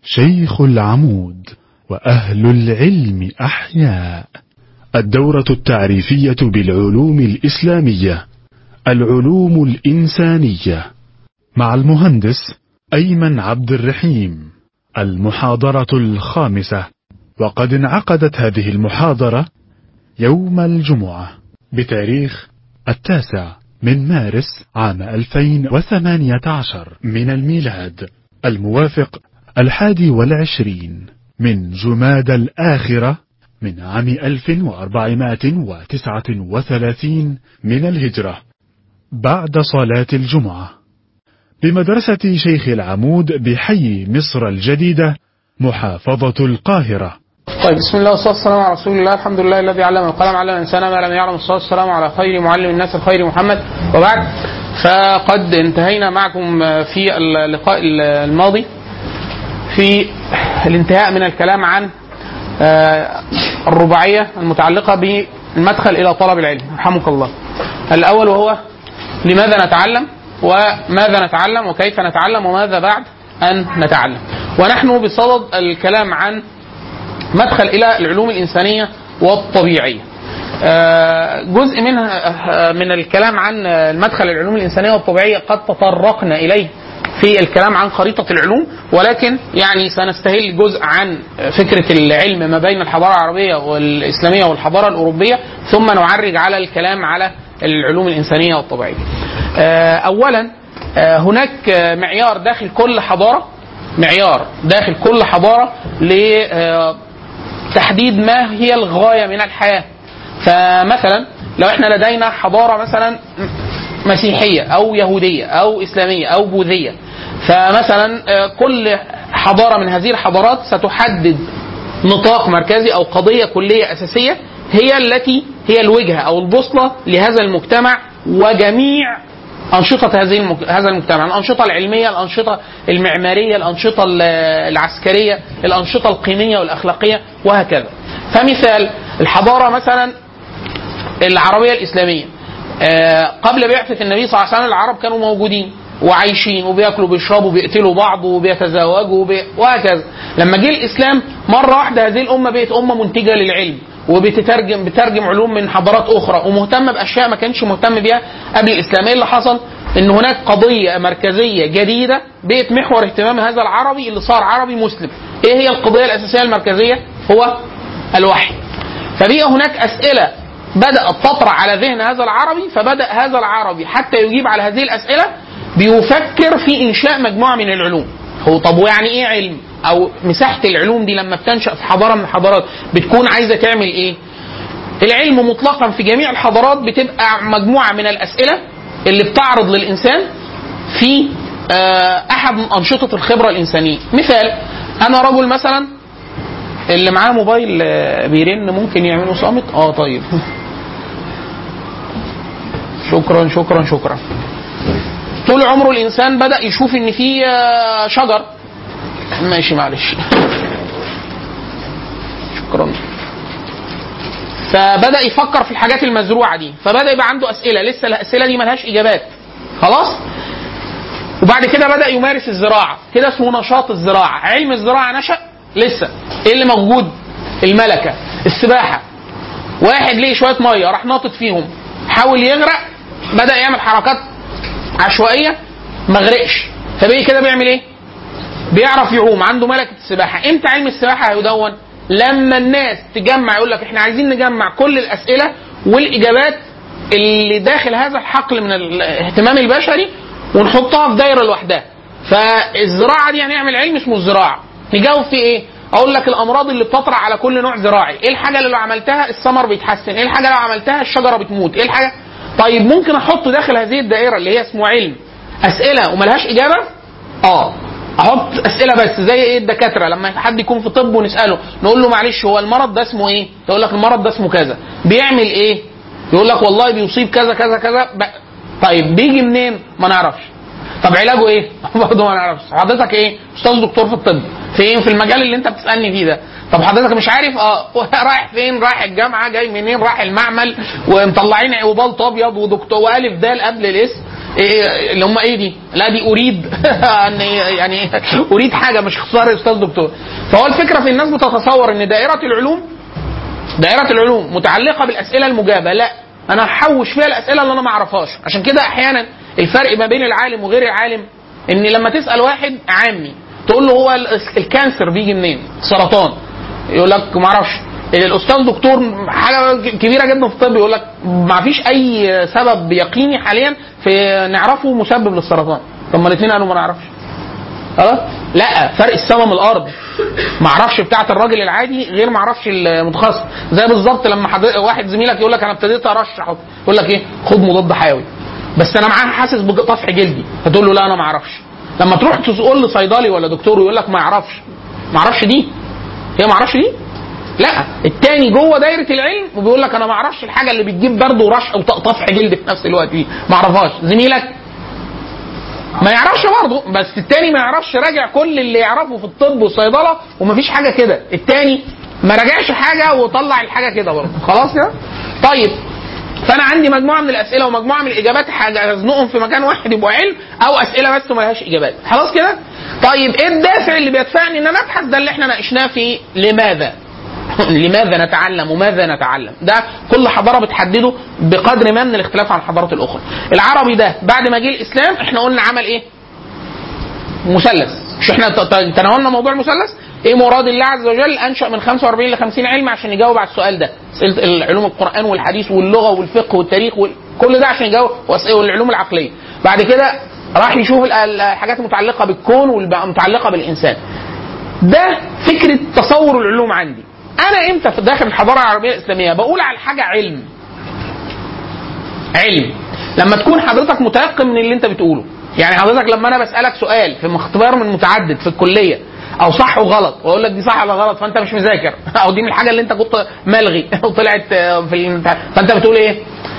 شيخ العمود وأهل العلم أحياء الدورة التعريفية بالعلوم الإسلامية العلوم الإنسانية مع المهندس أيمن عبد الرحيم المحاضرة الخامسة وقد انعقدت هذه المحاضرة يوم الجمعة بتاريخ التاسع من مارس عام 2018 من الميلاد الموافق الحادي والعشرين من جماد الآخرة من عام 1439 من الهجرة بعد صلاة الجمعة بمدرسة شيخ العمود بحي مصر الجديدة محافظة القاهرة طيب بسم الله والصلاه والسلام على رسول الله الحمد لله الذي علم القلم علم الانسان ما لم يعلم الصلاه والسلام على خير معلم الناس الخير محمد وبعد فقد انتهينا معكم في اللقاء الماضي في الانتهاء من الكلام عن الرباعيه المتعلقه بالمدخل الى طلب العلم رحمك الله الاول وهو لماذا نتعلم وماذا نتعلم وكيف نتعلم وماذا بعد ان نتعلم ونحن بصدد الكلام عن مدخل الى العلوم الانسانيه والطبيعيه. جزء منها من الكلام عن المدخل العلوم الانسانيه والطبيعيه قد تطرقنا اليه في الكلام عن خريطه العلوم ولكن يعني سنستهل جزء عن فكره العلم ما بين الحضاره العربيه والاسلاميه والحضاره الاوروبيه ثم نعرج على الكلام على العلوم الانسانيه والطبيعيه. اولا هناك معيار داخل كل حضاره معيار داخل كل حضاره لتحديد ما هي الغايه من الحياه فمثلا لو احنا لدينا حضاره مثلا مسيحيه او يهوديه او اسلاميه او بوذيه فمثلا كل حضاره من هذه الحضارات ستحدد نطاق مركزي او قضيه كليه اساسيه هي التي هي الوجهه او البوصله لهذا المجتمع وجميع أنشطة هذه المك... هذا المجتمع، الأنشطة العلمية، الأنشطة المعمارية، الأنشطة العسكرية، الأنشطة القيمية والأخلاقية وهكذا. فمثال الحضارة مثلا العربية الإسلامية قبل بعثة النبي صلى الله عليه وسلم العرب كانوا موجودين وعايشين وبياكلوا وبيشربوا وبيقتلوا بعض وبيتزوجوا وبي... وهكذا. لما جه الإسلام مرة واحدة هذه الأمة بقت أمة منتجة للعلم وبتترجم بترجم علوم من حضارات اخرى ومهتمه باشياء ما كانش مهتم بيها قبل الاسلام ايه اللي حصل ان هناك قضيه مركزيه جديده بقت محور اهتمام هذا العربي اللي صار عربي مسلم ايه هي القضيه الاساسيه المركزيه هو الوحي فبقى هناك اسئله بدات تطرح على ذهن هذا العربي فبدا هذا العربي حتى يجيب على هذه الاسئله بيفكر في انشاء مجموعه من العلوم هو طب ويعني ايه علم او مساحه العلوم دي لما بتنشا في حضاره من الحضارات بتكون عايزه تعمل ايه العلم مطلقا في جميع الحضارات بتبقى مجموعه من الاسئله اللي بتعرض للانسان في احد من انشطه الخبره الانسانيه مثال انا رجل مثلا اللي معاه موبايل بيرن ممكن يعمله صامت اه طيب شكرا شكرا شكرا طول عمره الانسان بدا يشوف ان في شجر ماشي معلش شكرا فبدا يفكر في الحاجات المزروعه دي فبدا يبقى عنده اسئله لسه الاسئله دي ملهاش اجابات خلاص وبعد كده بدا يمارس الزراعه كده اسمه نشاط الزراعه علم الزراعه نشا لسه ايه اللي موجود الملكه السباحه واحد ليه شويه ميه راح ناطط فيهم حاول يغرق بدا يعمل حركات عشوائيه ما غرقش فبقي كده بيعمل ايه بيعرف يعوم عنده ملكه السباحه امتى علم السباحه هيدون لما الناس تجمع يقول لك احنا عايزين نجمع كل الاسئله والاجابات اللي داخل هذا الحقل من الاهتمام البشري ونحطها في دايره لوحدها فالزراعه دي هنعمل علم اسمه الزراعه نجاوب في ايه اقول لك الامراض اللي بتطرح على كل نوع زراعي ايه الحاجه اللي لو عملتها الثمر بيتحسن ايه الحاجه لو عملتها الشجره بتموت ايه الحاجه طيب ممكن احط داخل هذه الدائره اللي هي اسمه علم اسئله وملهاش اجابه اه احط اسئله بس زي ايه الدكاتره لما حد يكون في طب ونساله نقول له معلش هو المرض ده اسمه ايه يقول لك المرض ده اسمه كذا بيعمل ايه يقول لك والله بيصيب كذا كذا كذا ب... طيب بيجي منين ما نعرفش طب علاجه ايه برضه ما نعرفش حضرتك ايه استاذ دكتور في الطب فين في المجال اللي انت بتسالني فيه ده طب حضرتك مش عارف اه رايح فين رايح الجامعه جاي منين رايح المعمل ومطلعين وبلط ابيض ودكتور والف دال قبل الاسم إيه اللي هم ايه دي؟ لا دي اريد ان يعني اريد حاجه مش اختصار استاذ دكتور فهو الفكره في الناس بتتصور ان دائره العلوم دائره العلوم متعلقه بالاسئله المجابه لا انا هحوش فيها الاسئله اللي انا ما اعرفهاش عشان كده احيانا الفرق ما بين العالم وغير العالم ان لما تسال واحد عامي تقول له هو ال- الكانسر بيجي منين؟ سرطان يقول لك ما اعرفش الاستاذ دكتور حاجه كبيره جدا في الطب يقول لك ما فيش اي سبب يقيني حاليا في نعرفه مسبب للسرطان طب ما الاثنين قالوا ما نعرفش خلاص لا فرق السما من الارض ما اعرفش بتاعه الراجل العادي غير ما اعرفش المتخصص زي بالظبط لما حد... واحد زميلك يقول لك انا ابتديت ارشح يقول لك ايه خد مضاد حيوي بس انا معاه حاسس بطفح جلدي فتقول له لا انا ما اعرفش لما تروح تقول لصيدلي ولا دكتور ويقول لك ما يعرفش ما اعرفش دي هي ما اعرفش دي لا التاني جوه دايره العلم وبيقول لك انا ما اعرفش الحاجه اللي بتجيب برد ورش او طفح جلد في نفس الوقت دي ما اعرفهاش زميلك ما يعرفش برضه بس التاني ما يعرفش راجع كل اللي يعرفه في الطب والصيدله ومفيش حاجه كده التاني ما راجعش حاجه وطلع الحاجه كده برضه خلاص كده طيب فانا عندي مجموعه من الاسئله ومجموعه من الاجابات حاجه ازنقهم في مكان واحد يبقوا علم او اسئله بس ما لهاش اجابات خلاص كده طيب ايه الدافع اللي بيدفعني ان انا ابحث ده اللي احنا ناقشناه في لماذا لماذا نتعلم وماذا نتعلم ده كل حضاره بتحدده بقدر ما من الاختلاف عن الحضارات الاخرى العربي ده بعد ما جه الاسلام احنا قلنا عمل ايه مثلث مش احنا ت- ت- تناولنا موضوع المثلث ايه مراد الله عز وجل انشا من 45 ل 50 علم عشان يجاوب على السؤال ده اسئله العلوم القران والحديث واللغه والفقه والتاريخ وال... كل ده عشان يجاوب وأسئلة- والعلوم العقليه بعد كده راح يشوف ال- الحاجات المتعلقه بالكون والمتعلقه بالانسان ده فكره تصور العلوم عندي انا امتى في داخل الحضاره العربيه الاسلاميه بقول على حاجه علم علم لما تكون حضرتك متيقن من اللي انت بتقوله يعني حضرتك لما انا بسالك سؤال في اختبار من متعدد في الكليه او صح وغلط واقول لك دي صح ولا غلط فانت مش مذاكر او دي من الحاجه اللي انت كنت ملغي وطلعت آه، في الامتحان فانت بتقول ايه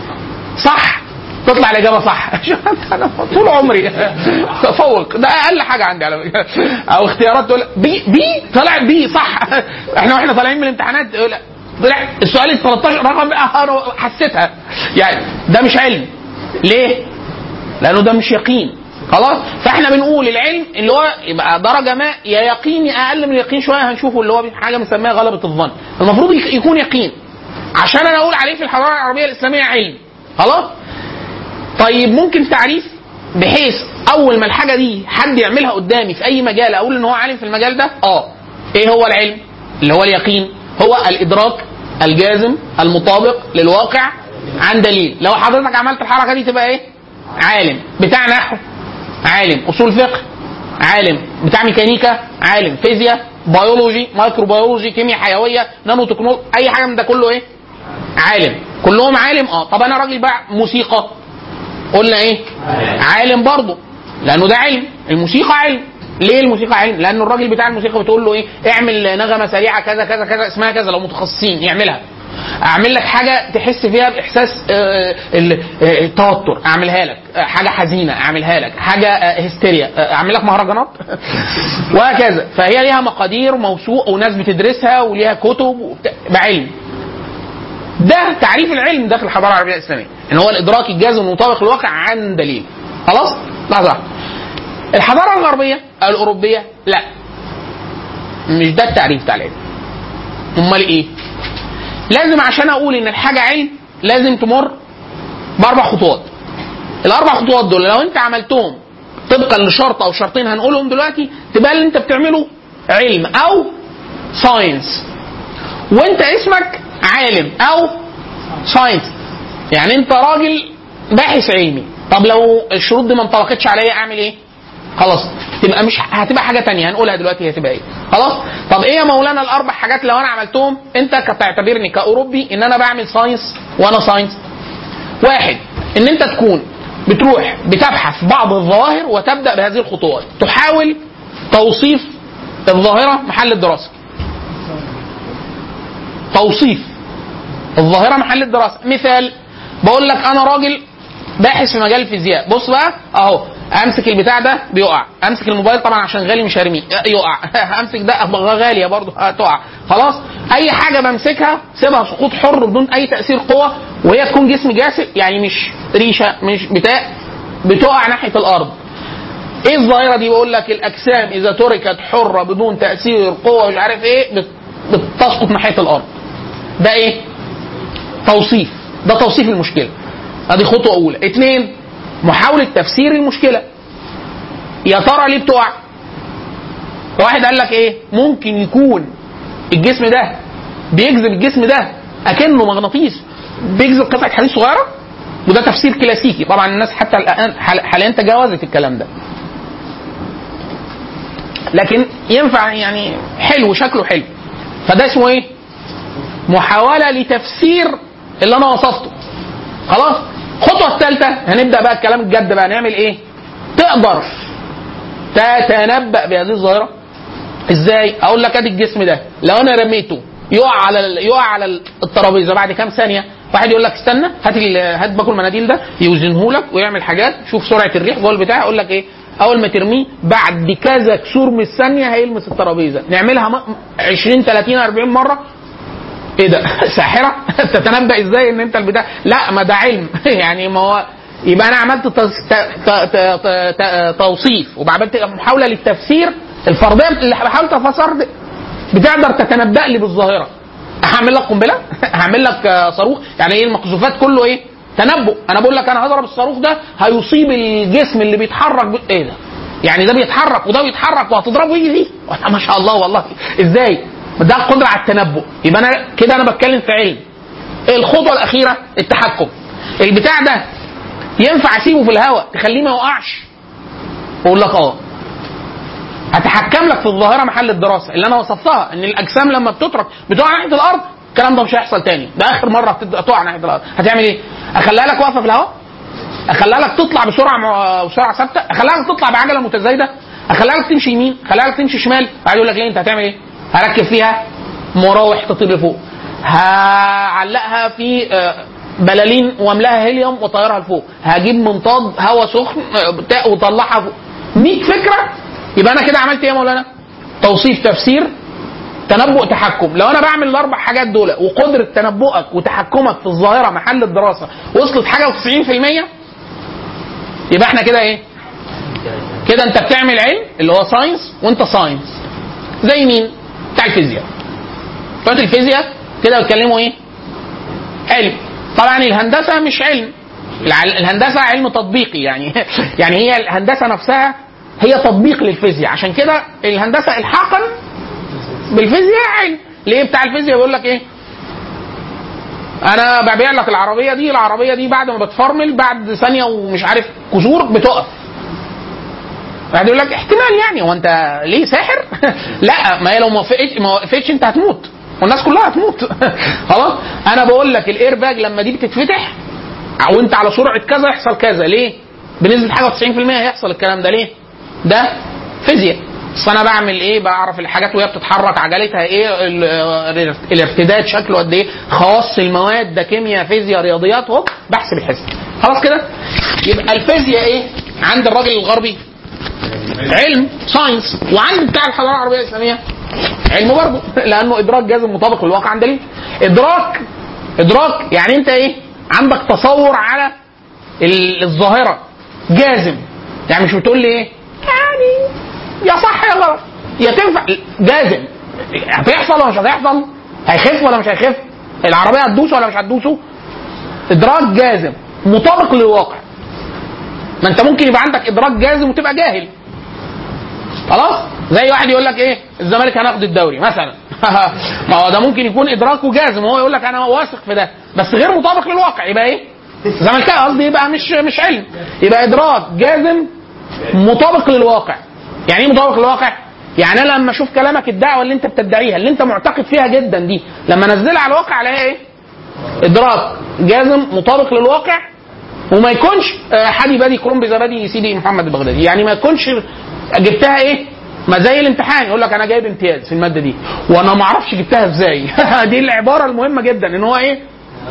صح تطلع الاجابه صح شوف انت انا طول عمري تفوق ده اقل حاجه عندي على فكره او اختيارات تقول بي بي طلعت بي صح احنا واحنا طالعين من الامتحانات يقول طلع السؤال ال 13 رقم آه، انا حسيتها يعني ده مش علم ليه؟ لانه ده مش يقين خلاص فاحنا بنقول العلم اللي هو يبقى درجه ما يا يقين يا اقل من اليقين شويه هنشوفه اللي هو حاجه بنسميها غلبه الظن المفروض يك- يكون يقين عشان انا اقول عليه في الحضاره العربيه الاسلاميه علم خلاص طيب ممكن تعريف بحيث اول ما الحاجه دي حد يعملها قدامي في اي مجال اقول ان هو عالم في المجال ده اه ايه هو العلم اللي هو اليقين هو الادراك الجازم المطابق للواقع عن دليل لو حضرتك عملت الحركه دي تبقى ايه عالم بتاع نحو عالم اصول فقه عالم بتاع ميكانيكا عالم فيزياء بيولوجي مايكرو بيولوجي كيمياء حيويه نانو تكنولوجي اي حاجه من ده كله ايه عالم كلهم عالم اه طب انا راجل بقى موسيقى قلنا ايه عالم برضه لانه ده علم الموسيقى علم ليه الموسيقى علم لان الراجل بتاع الموسيقى بتقول له ايه اعمل نغمه سريعه كذا كذا كذا اسمها كذا لو متخصصين يعملها اعمل لك حاجه تحس فيها باحساس آه، ال- آه، التوتر اعملها لك آه، حاجه حزينه اعملها لك حاجه آه، هستيريا آه، اعمل لك مهرجانات وهكذا فهي ليها مقادير موثوق وناس بتدرسها وليها كتب وبتاع- بعلم ده تعريف العلم داخل الحضاره العربيه الاسلاميه ان هو الادراك الجازم المطابق للواقع عن دليل خلاص لحظه واحدة. الحضاره الغربيه الاوروبيه لا مش ده التعريف بتاع العلم امال ايه لازم عشان اقول ان الحاجه علم لازم تمر باربع خطوات الاربع خطوات دول لو انت عملتهم طبقا لشرط او شرطين هنقولهم دلوقتي تبقى اللي انت بتعمله علم او ساينس وانت اسمك عالم او ساينس يعني انت راجل باحث علمي طب لو الشروط دي ما انطبقتش عليا اعمل ايه خلاص تبقى مش هتبقى حاجه تانية هنقولها دلوقتي هي تبقى ايه خلاص طب ايه يا مولانا الاربع حاجات لو انا عملتهم انت تعتبرني كاوروبي ان انا بعمل ساينس وانا ساينس واحد ان انت تكون بتروح بتبحث بعض الظواهر وتبدا بهذه الخطوات تحاول توصيف الظاهره محل الدراسه توصيف الظاهره محل الدراسه مثال بقول لك انا راجل باحث في مجال الفيزياء بص بقى اهو امسك البتاع ده بيقع امسك الموبايل طبعا عشان غالي مش هرميه يقع امسك ده غاليه برضه تقع خلاص اي حاجه بمسكها سيبها سقوط حر بدون اي تاثير قوه وهي تكون جسم جاسم يعني مش ريشه مش بتاع بتقع ناحيه الارض ايه الظاهره دي بقول لك الاجسام اذا تركت حره بدون تاثير قوه مش عارف ايه بت- بتسقط ناحيه الارض ده ايه توصيف ده توصيف المشكله ادي خطوه اولى اثنين محاوله تفسير المشكله يا ترى ليه بتقع واحد قال لك ايه ممكن يكون الجسم ده بيجذب الجسم ده اكنه مغناطيس بيجذب قطعه حديد صغيره وده تفسير كلاسيكي طبعا الناس حتى الان حال- حاليا تجاوزت الكلام ده لكن ينفع يعني حلو شكله حلو فده اسمه ايه محاوله لتفسير اللي انا وصفته خلاص الخطوه الثالثه هنبدا بقى الكلام الجد بقى نعمل ايه تقدر تتنبأ بهذه الظاهره ازاي اقول لك ادي الجسم ده لو انا رميته يقع على ال- يقع على الترابيزه بعد كام ثانيه واحد يقول لك استنى هات ال- هات باكو المناديل ده يوزنه لك ويعمل حاجات شوف سرعه الريح جوه البتاع يقول لك ايه اول ما ترميه بعد كذا كسور من الثانيه هيلمس الترابيزه نعملها م- 20 30 40 مره ايه ده ساحره تتنبأ ازاي ان انت البتاع لا ما ده علم يعني ما هو يبقى انا عملت تص- ت- ت- ت- ت- ت- توصيف وعملت محاوله للتفسير الفرضيه اللي حاولت افسر دي. بتقدر تتنبأ لي بالظاهره هعمل لك قنبله هعمل لك آه، صاروخ يعني ايه المقذوفات كله ايه تنبؤ انا بقول لك انا هضرب الصاروخ ده هيصيب الجسم اللي بيتحرك ب... ايه ده يعني ده بيتحرك وده بيتحرك وهتضربه يجي دي ما شاء الله والله ازاي ده القدره على التنبؤ يبقى انا كده انا بتكلم في علم الخطوه الاخيره التحكم البتاع ده ينفع اسيبه في الهواء تخليه ما يوقعش اقول لك اه هتحكم لك في الظاهره محل الدراسه اللي انا وصفتها ان الاجسام لما بتترك بتقع ناحيه الارض الكلام ده مش هيحصل تاني ده اخر مره هتبدا تقع ناحيه الارض هتعمل ايه؟ اخليها لك واقفه في الهواء اخليها لك تطلع بسرعه مع- بسرعه ثابته اخليها لك تطلع بعجله متزايده اخليها لك تمشي يمين اخليها لك تمشي شمال بعد يقول لك ليه انت هتعمل ايه؟ هركب فيها مراوح تطير لفوق هعلقها في آه، بلالين واملاها هيليوم وطيرها لفوق هجيب منطاد هواء سخن آه، بتاع وطلعها فوق 100 فكره يبقى انا كده عملت ايه يا مولانا؟ توصيف تفسير تنبؤ تحكم لو انا بعمل الاربع حاجات دول وقدره تنبؤك وتحكمك في الظاهره محل الدراسه وصلت حاجه و90% يبقى احنا كده ايه كده انت بتعمل علم اللي هو ساينس وانت ساينس زي مين بتاع الفيزياء بتوع الفيزياء كده بيتكلموا ايه علم طبعا الهندسه مش علم الع- الهندسه علم تطبيقي يعني يعني هي الهندسه نفسها هي تطبيق للفيزياء عشان كده الهندسه الحاقا بالفيزياء علم ليه بتاع الفيزياء بيقول لك ايه انا ببيع لك العربيه دي العربيه دي بعد ما بتفرمل بعد ثانيه ومش عارف كسور بتقف واحد يقول لك احتمال يعني هو انت ليه ساحر؟ لا ما هي لو ما وافقتش ما وقفتش انت هتموت والناس كلها هتموت خلاص انا بقول لك الاير باج لما دي بتتفتح وانت على سرعه كذا يحصل كذا ليه؟ بنسبه حاجه 90% هيحصل الكلام ده ليه؟ ده فيزياء بس انا بعمل ايه بعرف الحاجات وهي بتتحرك عجلتها ايه ال- الارتداد شكله قد ايه خواص المواد ده كيمياء فيزياء رياضيات اهو بحسب الحسب خلاص كده يبقى الفيزياء ايه عند الراجل الغربي علم ساينس وعند بتاع الحضاره العربيه الاسلاميه علم برضه لانه ادراك جازم مطابق للواقع عن دليل ادراك ادراك يعني انت ايه عندك تصور على ال- الظاهره جازم يعني مش بتقول لي ايه يعني يا صح يا غلط يا تنفع جازم هتحصل ولا مش هتحصل هيخف ولا مش هيخف العربيه هتدوس ولا مش هتدوسه ادراك جازم مطابق للواقع ما انت ممكن يبقى عندك ادراك جازم وتبقى جاهل خلاص زي واحد يقول لك ايه الزمالك هناخد الدوري مثلا ما هو ده ممكن يكون ادراكه جازم وهو يقول لك انا واثق في ده بس غير مطابق للواقع يبقى ايه زملكاوي قصدي يبقى مش مش علم يبقى ادراك جازم مطابق للواقع يعني ايه مطابق للواقع يعني انا لما اشوف كلامك الدعوه اللي انت بتدعيها اللي انت معتقد فيها جدا دي لما انزلها على الواقع الاقيها ايه ادراك جازم مطابق للواقع وما يكونش آه، حدي بادي كرنب زبادي سيدي محمد البغدادي يعني ما يكونش جبتها ايه ما زي الامتحان يقول لك انا جايب امتياز في الماده دي وانا ما اعرفش جبتها ازاي دي العباره المهمه جدا ان هو ايه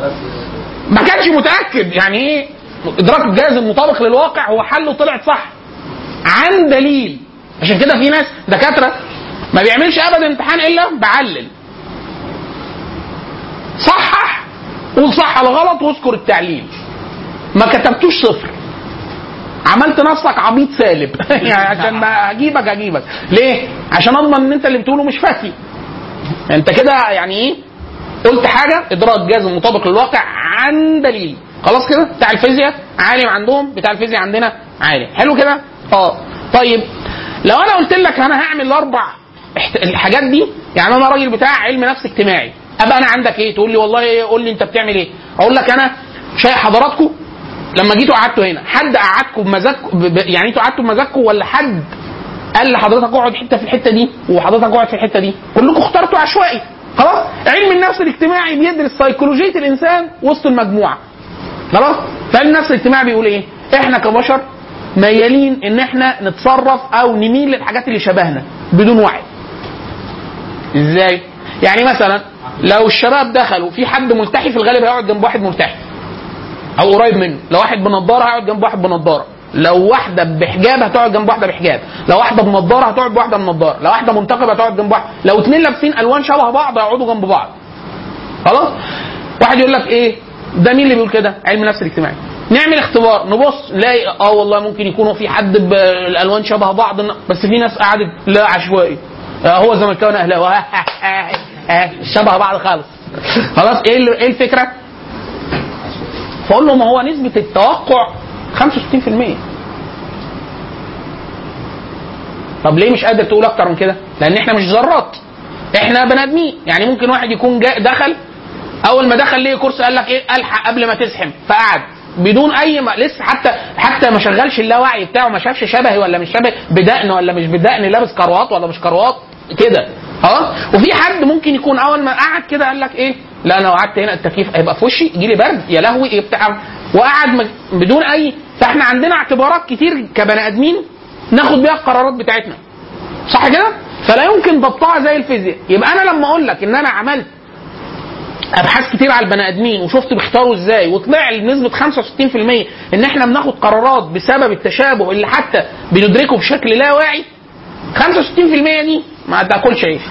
ما كانش متاكد يعني ايه ادراك الجازم مطابق للواقع هو حله طلعت صح عن دليل عشان كده في ناس دكاتره ما بيعملش ابدا امتحان الا بعلل صحح قول صح ولا غلط واذكر التعليل ما كتبتوش صفر عملت نفسك عبيط سالب يعني عشان ما اجيبك اجيبك ليه عشان اضمن ان انت اللي بتقوله مش فتي انت كده يعني ايه قلت حاجه ادراك جازم مطابق للواقع عن دليل خلاص كده بتاع الفيزياء عالم عندهم بتاع الفيزياء عندنا عالم حلو كده اه طيب لو انا قلت لك انا هعمل الاربع احت- الحاجات دي يعني انا راجل بتاع علم نفس اجتماعي ابقى انا عندك ايه تقول لي والله إيه قول لي انت بتعمل ايه اقول لك انا شايف حضراتكم لما جيتوا قعدتوا هنا حد قعدكم بمزاجكم ب- ب- يعني انتوا قعدتوا بمزاجكم ولا حد قال لحضرتك اقعد حته في الحته دي وحضرتك اقعد في الحته دي كلكم اخترتوا عشوائي خلاص علم النفس الاجتماعي بيدرس سيكولوجيه الانسان وسط المجموعه خلاص فعلم النفس الاجتماعي بيقول ايه احنا كبشر ميالين ان احنا نتصرف او نميل للحاجات اللي شبهنا بدون وعي ازاي يعني مثلا لو الشباب دخلوا في حد ملتحي في الغالب هيقعد جنب واحد ملتحي او قريب منه لو واحد بنضاره هيقعد جنب واحد بنضاره لو واحده بحجاب هتقعد جنب واحده بحجاب لو واحده بنضاره هتقعد بواحده بنضاره لو واحده منتقبه هتقعد جنب واحده لو اتنين لابسين الوان شبه بعض هيقعدوا جنب بعض خلاص واحد يقول لك ايه ده مين اللي بيقول كده علم النفس الاجتماعي نعمل اختبار نبص نلاقي اه والله ممكن يكونوا في حد بالالوان شبه بعض بس في ناس قعدت لا عشوائي آه هو زملكاوي انا اهلاوي شبه بعض خالص خلاص ايه ال- ايه الفكره؟ فاقول له ما هو نسبه التوقع 65% طب ليه مش قادر تقول اكتر من كده؟ لان احنا مش ذرات احنا بني ادمين يعني ممكن واحد يكون جا دخل اول ما دخل ليه كورس قال لك ايه الحق قبل ما تزحم فقعد بدون اي ما لسه حتى حتى ما شغلش اللاوعي بتاعه ما شافش شبهي ولا مش شبه بدقن ولا مش بدقن لابس كروات ولا مش كروات كده اه وفي حد ممكن يكون اول ما قعد كده قال لك ايه لا انا لو قعدت هنا التكييف هيبقى في وشي يجي لي برد يا لهوي إيه بتاع وقعد م- بدون اي فاحنا عندنا اعتبارات كتير كبني ادمين ناخد بيها القرارات بتاعتنا صح كده؟ فلا يمكن ضبطها زي الفيزياء يبقى انا لما اقول لك ان انا عملت ابحاث كتير على البني ادمين وشفت بيختاروا ازاي وطلع لي بنسبه 65% ان احنا بناخد قرارات بسبب التشابه اللي حتى بندركه بشكل لا واعي 65% دي ما تاكلش عيش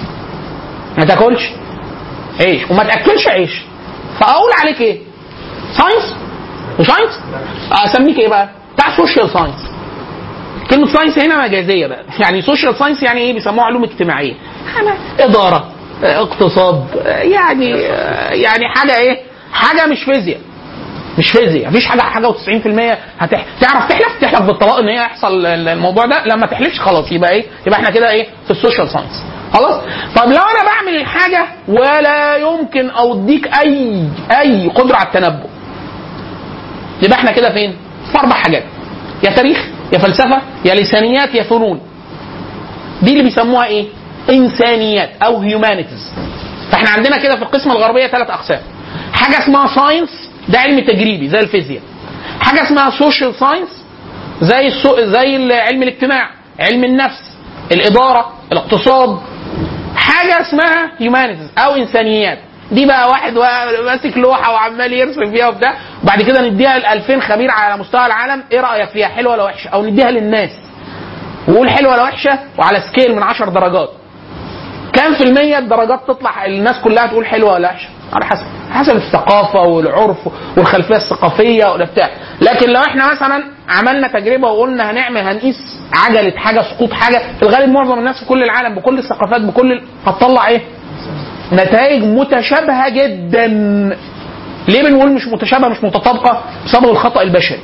ما تاكلش عيش وما تاكلش عيش فاقول عليك ايه؟ ساينس وساينس اسميك ايه بقى؟ بتاع سوشيال ساينس كلمة ساينس هنا مجازية بقى يعني سوشيال ساينس يعني ايه بيسموها علوم اجتماعية أنا إدارة آه، اقتصاد آه، يعني آه، يعني حاجة ايه حاجة مش فيزياء مش فيزياء مفيش حاجة حاجة و90% هتح... تعرف تحلف تحلف بالطلاق ان هي يحصل الموضوع ده لما تحلفش خلاص يبقى ايه يبقى احنا كده ايه في السوشيال ساينس خلاص طب لو انا بعمل الحاجة ولا يمكن اوديك اي اي قدرة على التنبؤ يبقى احنا كده فين؟ في اربع حاجات يا تاريخ يا فلسفه يا لسانيات يا فنون دي اللي بيسموها ايه؟ انسانيات او هيومانيتيز فاحنا عندنا كده في القسمه الغربيه ثلاث اقسام حاجه اسمها ساينس ده علم تجريبي زي الفيزياء حاجه اسمها سوشيال ساينس زي السو... زي علم الاجتماع علم النفس الاداره الاقتصاد حاجه اسمها هيومانيتيز او انسانيات دي بقى واحد وا- ماسك لوحه وعمال يرسم فيها وبتاع وبعد كده نديها ل 2000 خبير على مستوى العالم ايه رايك فيها حلوه ولا وحشه او نديها للناس وقول حلوه ولا وحشه وعلى سكيل من 10 درجات كام في المية الدرجات تطلع الناس كلها تقول حلوة ولا وحشة؟ على حسب حسب الثقافة والعرف والخلفية الثقافية ولا بتاع، لكن لو احنا مثلا عملنا تجربة وقلنا هنعمل هنقيس عجلة حاجة سقوط حاجة، في الغالب معظم الناس في كل العالم بكل الثقافات بكل ال- هتطلع ايه؟ نتائج متشابهة جدا. ليه بنقول مش متشابهة مش متطابقة؟ بسبب الخطأ البشري.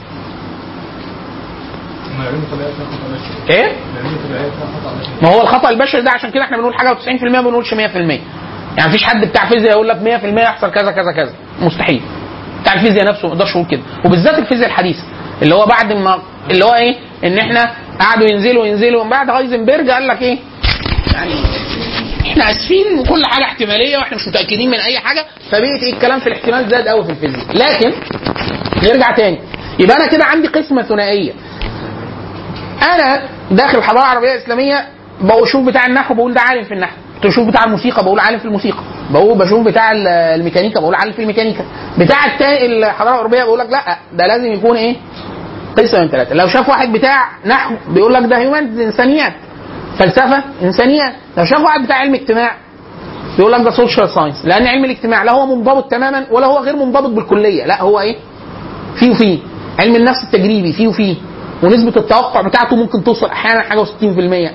ايه؟ ما هو الخطا البشري ده عشان كده احنا بنقول حاجه و90% ما بنقولش 100% يعني مفيش حد بتاع فيزياء يقول لك 100% يحصل كذا كذا كذا مستحيل بتاع الفيزياء نفسه ما يقدرش يقول كده وبالذات الفيزياء الحديثه اللي هو بعد ما اللي هو ايه ان احنا قعدوا ينزلوا ينزلوا ومن بعد هايزنبرج قال لك ايه يعني احنا اسفين وكل حاجه احتماليه واحنا مش متاكدين من اي حاجه فبقيت ايه الكلام في الاحتمال زاد قوي في الفيزياء لكن نرجع تاني يبقى انا كده عندي قسمه ثنائيه انا داخل الحضاره العربيه الاسلاميه بشوف بتاع النحو بقول ده عالم في النحو بشوف بتاع الموسيقى بقول عالم في الموسيقى بقول بشوف بتاع ال- الميكانيكا بقول عالم في الميكانيكا بتاع التاني الحضاره الاوروبيه بقول لك لا ده لازم يكون ايه قسم من ثلاثه لو شاف واحد بتاع نحو بيقول لك ده هيومن انسانيات فلسفه انسانيات لو شاف واحد بتاع علم اجتماع بيقول لك ده سوشيال ساينس لان علم الاجتماع لا هو منضبط تماما ولا هو غير منضبط بالكليه لا هو ايه فيه وفيه علم النفس التجريبي فيه وفيه ونسبه التوقع بتاعته ممكن توصل احيانا حاجه و60%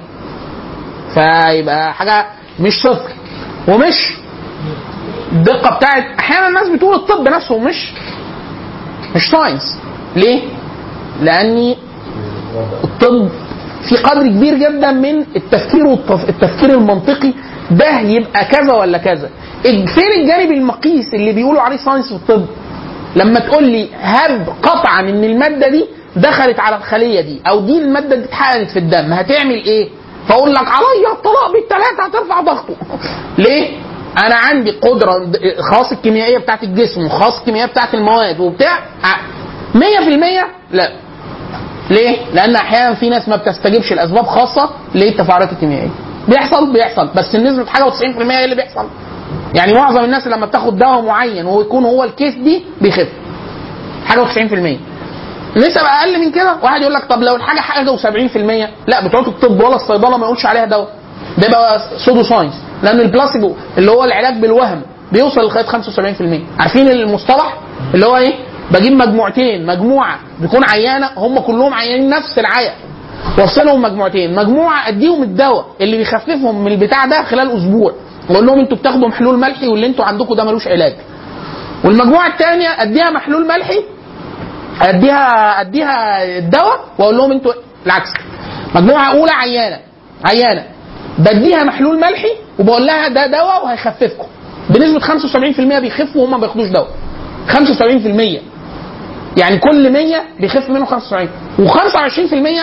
فيبقى حاجه مش صفر ومش الدقه بتاعت احيانا الناس بتقول الطب نفسه مش مش ساينس ليه؟ لاني الطب في قدر كبير جدا من التفكير والتف... التفكير المنطقي ده يبقى كذا ولا كذا الج- فين الجانب المقيس اللي بيقولوا عليه ساينس في الطب لما تقول لي هب قطعا ان الماده دي دخلت على الخليه دي او دي الماده دي اتحقنت في الدم هتعمل ايه فاقول لك عليا الطلاق بالثلاثه هترفع ضغطه ليه انا عندي قدره خاص الكيميائيه بتاعت الجسم وخاص الكيميائيه بتاعت المواد وبتاع ع- 100% لا ليه؟ لأن أحيانا في ناس ما بتستجيبش لأسباب خاصة للتفاعلات الكيميائية. بيحصل بيحصل بس النسبة حاجة و90% هي اللي بيحصل. يعني معظم الناس لما بتاخد دواء معين ويكون هو الكيس دي بيخف. حاجة و90%. نسب أقل من كده واحد يقول لك طب لو الحاجة حاجة و70% لا بتوع الطب ولا الصيدلة ما يقولش عليها دواء. ده بقى سودو ساينس لأن البلاسيبو اللي هو العلاج بالوهم بيوصل لغاية 75%. عارفين المصطلح اللي هو إيه؟ بجيب مجموعتين مجموعه بيكون عيانه هم كلهم عيانين نفس العيا وافصلهم مجموعتين مجموعه اديهم الدواء اللي بيخففهم من البتاع ده خلال اسبوع واقول لهم انتوا بتاخدوا محلول ملحي واللي انتوا عندكم ده ملوش علاج والمجموعه الثانيه اديها محلول ملحي اديها اديها الدواء واقول لهم انتوا العكس مجموعه اولى عيانه عيانه بديها محلول ملحي وبقول لها ده دواء وهيخففكم بنسبه 75% بيخفوا وهم ما بياخدوش دواء 75% يعني كل 100 بيخف منه 75 و25%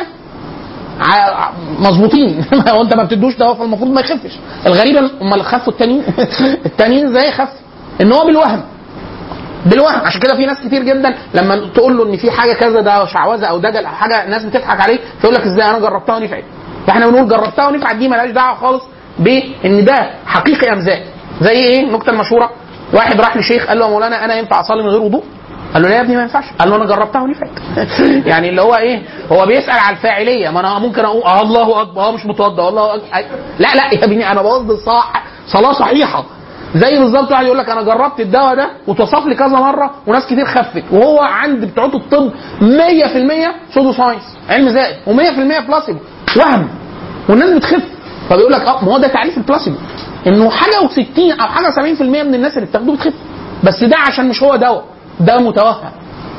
ع- مظبوطين هو انت ما بتدوش دواء فالمفروض ما يخفش الغريب امال خفوا التانيين التانيين ازاي خف ان هو بالوهم بالوهم عشان كده في ناس كتير جدا لما تقول له ان في حاجه كذا ده شعوذه او دجل او حاجه الناس بتضحك عليه فيقول لك ازاي انا جربتها ونفعت فاحنا بنقول جربتها ونفعت دي ملهاش دعوه خالص بان ده حقيقي ام زائد زي ايه النكته المشهوره واحد راح لشيخ قال له يا مولانا انا ينفع اصلي من غير وضوء قال له لا يا ابني ما ينفعش قال له انا جربتها ونفعت يعني اللي هو ايه هو بيسال على الفاعليه ما انا ممكن اقول آه الله اكبر اه مش متوضا الله أكبر. لا لا يا ابني انا بقصد صح صلاه صحيحه زي بالظبط واحد يقول لك انا جربت الدواء ده وتوصف لي كذا مره وناس كتير خفت وهو عند بتوع الطب 100% سودو ساينس علم زائد و100% بلاسيبو وهم والناس بتخف فبيقول لك اه ما هو ده تعريف البلاسيبو انه حاجه و60 او حاجه 70% من الناس اللي بتاخده بتخف بس ده عشان مش هو دواء ده متوهم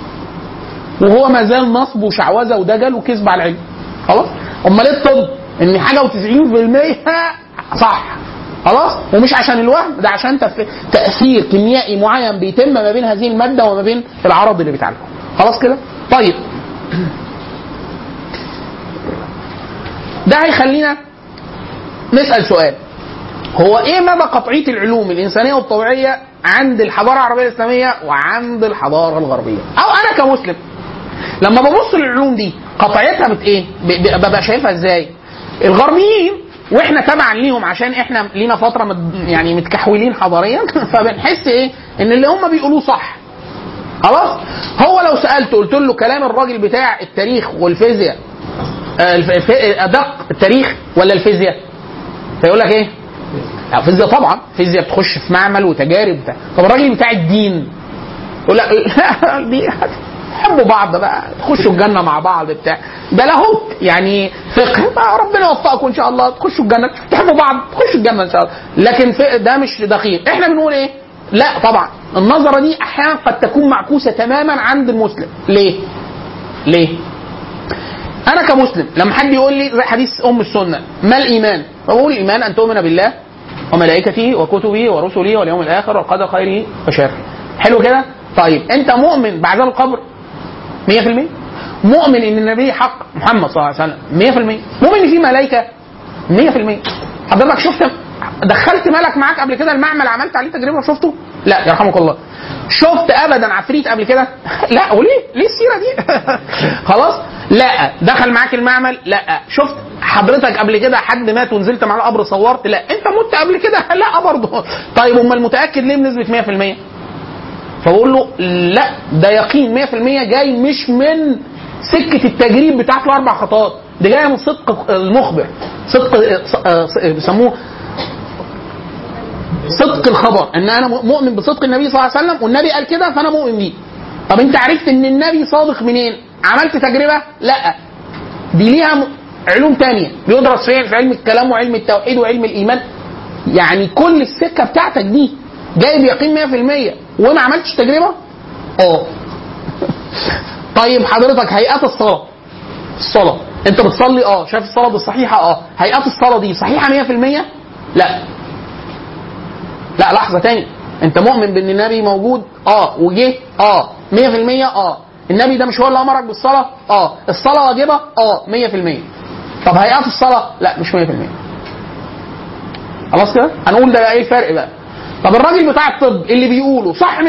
وهو ما زال نصب وشعوذه ودجل وكذب على العلم خلاص امال ايه الطب ان حاجه و90% صح خلاص ومش عشان الوهم ده عشان تف... تاثير كيميائي معين بيتم ما بين هذه الماده وما بين العرض اللي بيتعالجه خلاص كده طيب ده هيخلينا نسال سؤال هو ايه مدى قطعيه العلوم الانسانيه والطبيعيه عند الحضاره العربيه الاسلاميه وعند الحضاره الغربيه او انا كمسلم لما ببص للعلوم دي قطعيتها بت ايه ب- ب- ببقى شايفها ازاي الغربيين واحنا تبعا ليهم عشان احنا لينا فتره مد يعني متكحولين حضاريا فبنحس ايه ان اللي هم بيقولوه صح خلاص هو لو سالته قلت له كلام الراجل بتاع التاريخ والفيزياء آه، الف- الف- ادق التاريخ ولا الفيزياء فيقول لك ايه لا فيزياء طبعا فيزياء بتخش في معمل وتجارب بتاع. طب الراجل بتاع الدين يقول لك لا دي حبوا بعض بقى تخشوا الجنه مع بعض بتاع ده لاهوت يعني فقه ما ربنا يوفقكم ان شاء الله تخشوا الجنه تحبوا بعض تخشوا الجنه ان شاء الله لكن في ده مش دقيق احنا بنقول ايه لا طبعا النظره دي احيانا قد تكون معكوسه تماما عند المسلم ليه ليه انا كمسلم لما حد يقول لي زي حديث ام السنه ما الايمان بقول الايمان ان تؤمن بالله وملائكته وكتبه ورسله واليوم الاخر والقدر خيره وشره حلو كده طيب انت مؤمن بعذاب القبر 100% مؤمن ان النبي حق محمد صلى الله عليه وسلم 100% مؤمن ان في ملائكه 100% حضرتك شفت دخلت ملك معاك قبل كده المعمل عملت عليه تجربه وشفته؟ لا يرحمك الله. شفت ابدا عفريت قبل كده؟ لا وليه؟ ليه السيره دي؟ خلاص؟ لا دخل معاك المعمل؟ لا شفت حضرتك قبل كده حد مات ونزلت معاه القبر صورت؟ لا انت مت قبل كده؟ لا برضه. طيب امال متاكد ليه بنسبه 100%؟ فبقول له لا ده يقين 100% جاي مش من سكه التجريب بتاعت الاربع خطوات دي جايه من صدق المخبر صدق آه، آه، بيسموه صدق الخبر ان انا مؤمن بصدق النبي صلى الله عليه وسلم والنبي قال كده فانا مؤمن بيه طب انت عرفت ان النبي صادق منين عملت تجربه لا دي ليها م- علوم تانية بيدرس فيها في علم الكلام وعلم التوحيد وعلم الايمان يعني كل السكه بتاعتك دي جايب يقين 100% وما عملتش تجربه اه طيب حضرتك هيئات الصلاه الصلاه انت بتصلي اه شايف الصلاه دي صحيحه اه هيئات الصلاه دي صحيحه 100% لا لا لحظه تاني انت مؤمن بان النبي موجود اه وجه اه 100% اه النبي ده مش هو اللي امرك بالصلاه اه الصلاه واجبه اه 100% طب هيئات الصلاه لا مش 100% خلاص كده هنقول ده ايه الفرق بقى طب الراجل بتاع الطب اللي بيقوله صح 100%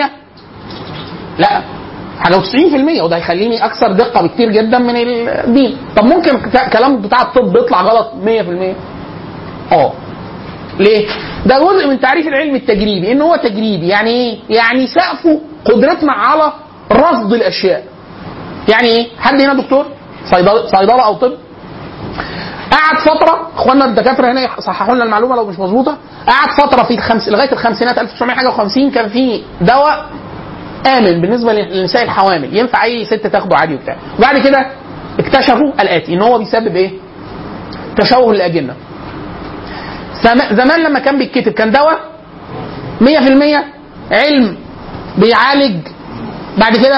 لا حاجه و90% وده هيخليني اكثر دقه بكتير جدا من الدين طب ممكن ك- كلام بتاع الطب يطلع غلط 100% اه ليه؟ ده جزء من تعريف العلم التجريبي ان هو تجريبي يعني ايه؟ يعني سقفه قدرتنا على رصد الاشياء يعني ايه؟ حد هنا دكتور صيدله صيدله او طب قعد فتره اخواننا الدكاتره هنا يصححوا لنا المعلومه لو مش مظبوطه قعد فتره في الخمس لغايه الخمسينات 1950 كان في دواء امن بالنسبه للنساء الحوامل ينفع اي ست تاخده عادي وبتاع وبعد كده اكتشفوا الاتي ان هو بيسبب ايه؟ تشوه الاجنه زم- زمان لما كان بيتكتب كان دواء 100% علم بيعالج بعد كده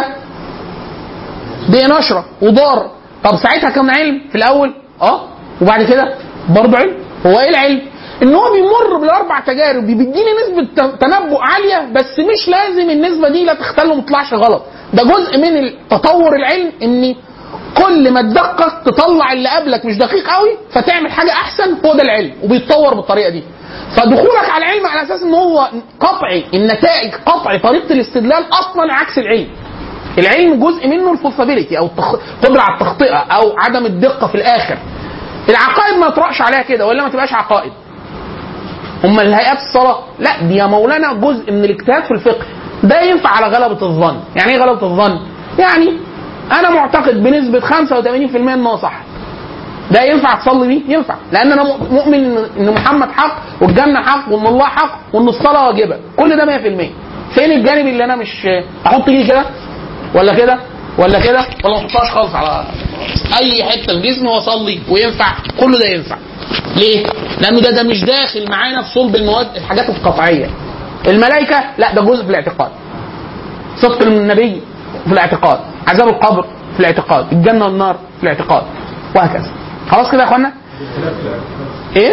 بنشره وضار طب ساعتها كان علم في الاول اه وبعد كده برضه علم هو ايه العلم؟ ان هو بيمر بالاربع تجارب بيديني نسبه ت- تنبؤ عاليه بس مش لازم النسبه دي لا تختل وما تطلعش غلط ده جزء من تطور العلم ان كل ما تدقق تطلع اللي قبلك مش دقيق قوي فتعمل حاجه احسن هو ده العلم وبيتطور بالطريقه دي فدخولك على العلم على اساس ان هو قطعي النتائج قطعي طريقه الاستدلال اصلا عكس العلم العلم جزء منه الفوسابيلتي او التخ... قدره على التخطئه او عدم الدقه في الاخر العقائد ما يطرقش عليها كده ولا ما تبقاش عقائد هم الهيئات الصلاه لا دي يا مولانا جزء من الاجتهاد في الفقه ده ينفع على غلبه الظن يعني ايه غلبه الظن يعني انا معتقد بنسبه 85% ان هو صح ده ينفع تصلي بيه؟ ينفع لان انا مؤمن إن- ان محمد حق والجنه حق وان الله حق وان الصلاه واجبه كل ده 100% فين الجانب اللي انا مش احط ايدي كده ولا كده ولا كده ولا ما احطهاش خالص على اي حته في جسمي واصلي وينفع كله ده ينفع ليه؟ لانه ده ده مش داخل معانا في صلب المواد الحاجات القطعيه الملائكه لا ده جزء في الاعتقاد صدق النبي في الاعتقاد عذاب القبر في الاعتقاد الجنه والنار في الاعتقاد وهكذا خلاص كده يا اخوانا ايه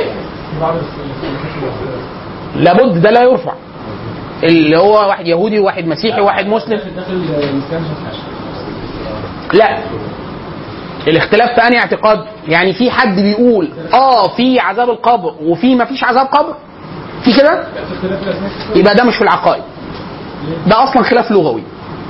لابد ده لا يرفع اللي هو واحد يهودي وواحد مسيحي وواحد مسلم داخل الاسلام ما فيهاش لا الاختلاف في انهي اعتقاد يعني في حد بيقول اه في عذاب القبر وفي ما فيش عذاب قبر في كده في اختلاف الاسماء يبقى ده مش في العقائد ده اصلا خلاف لغوي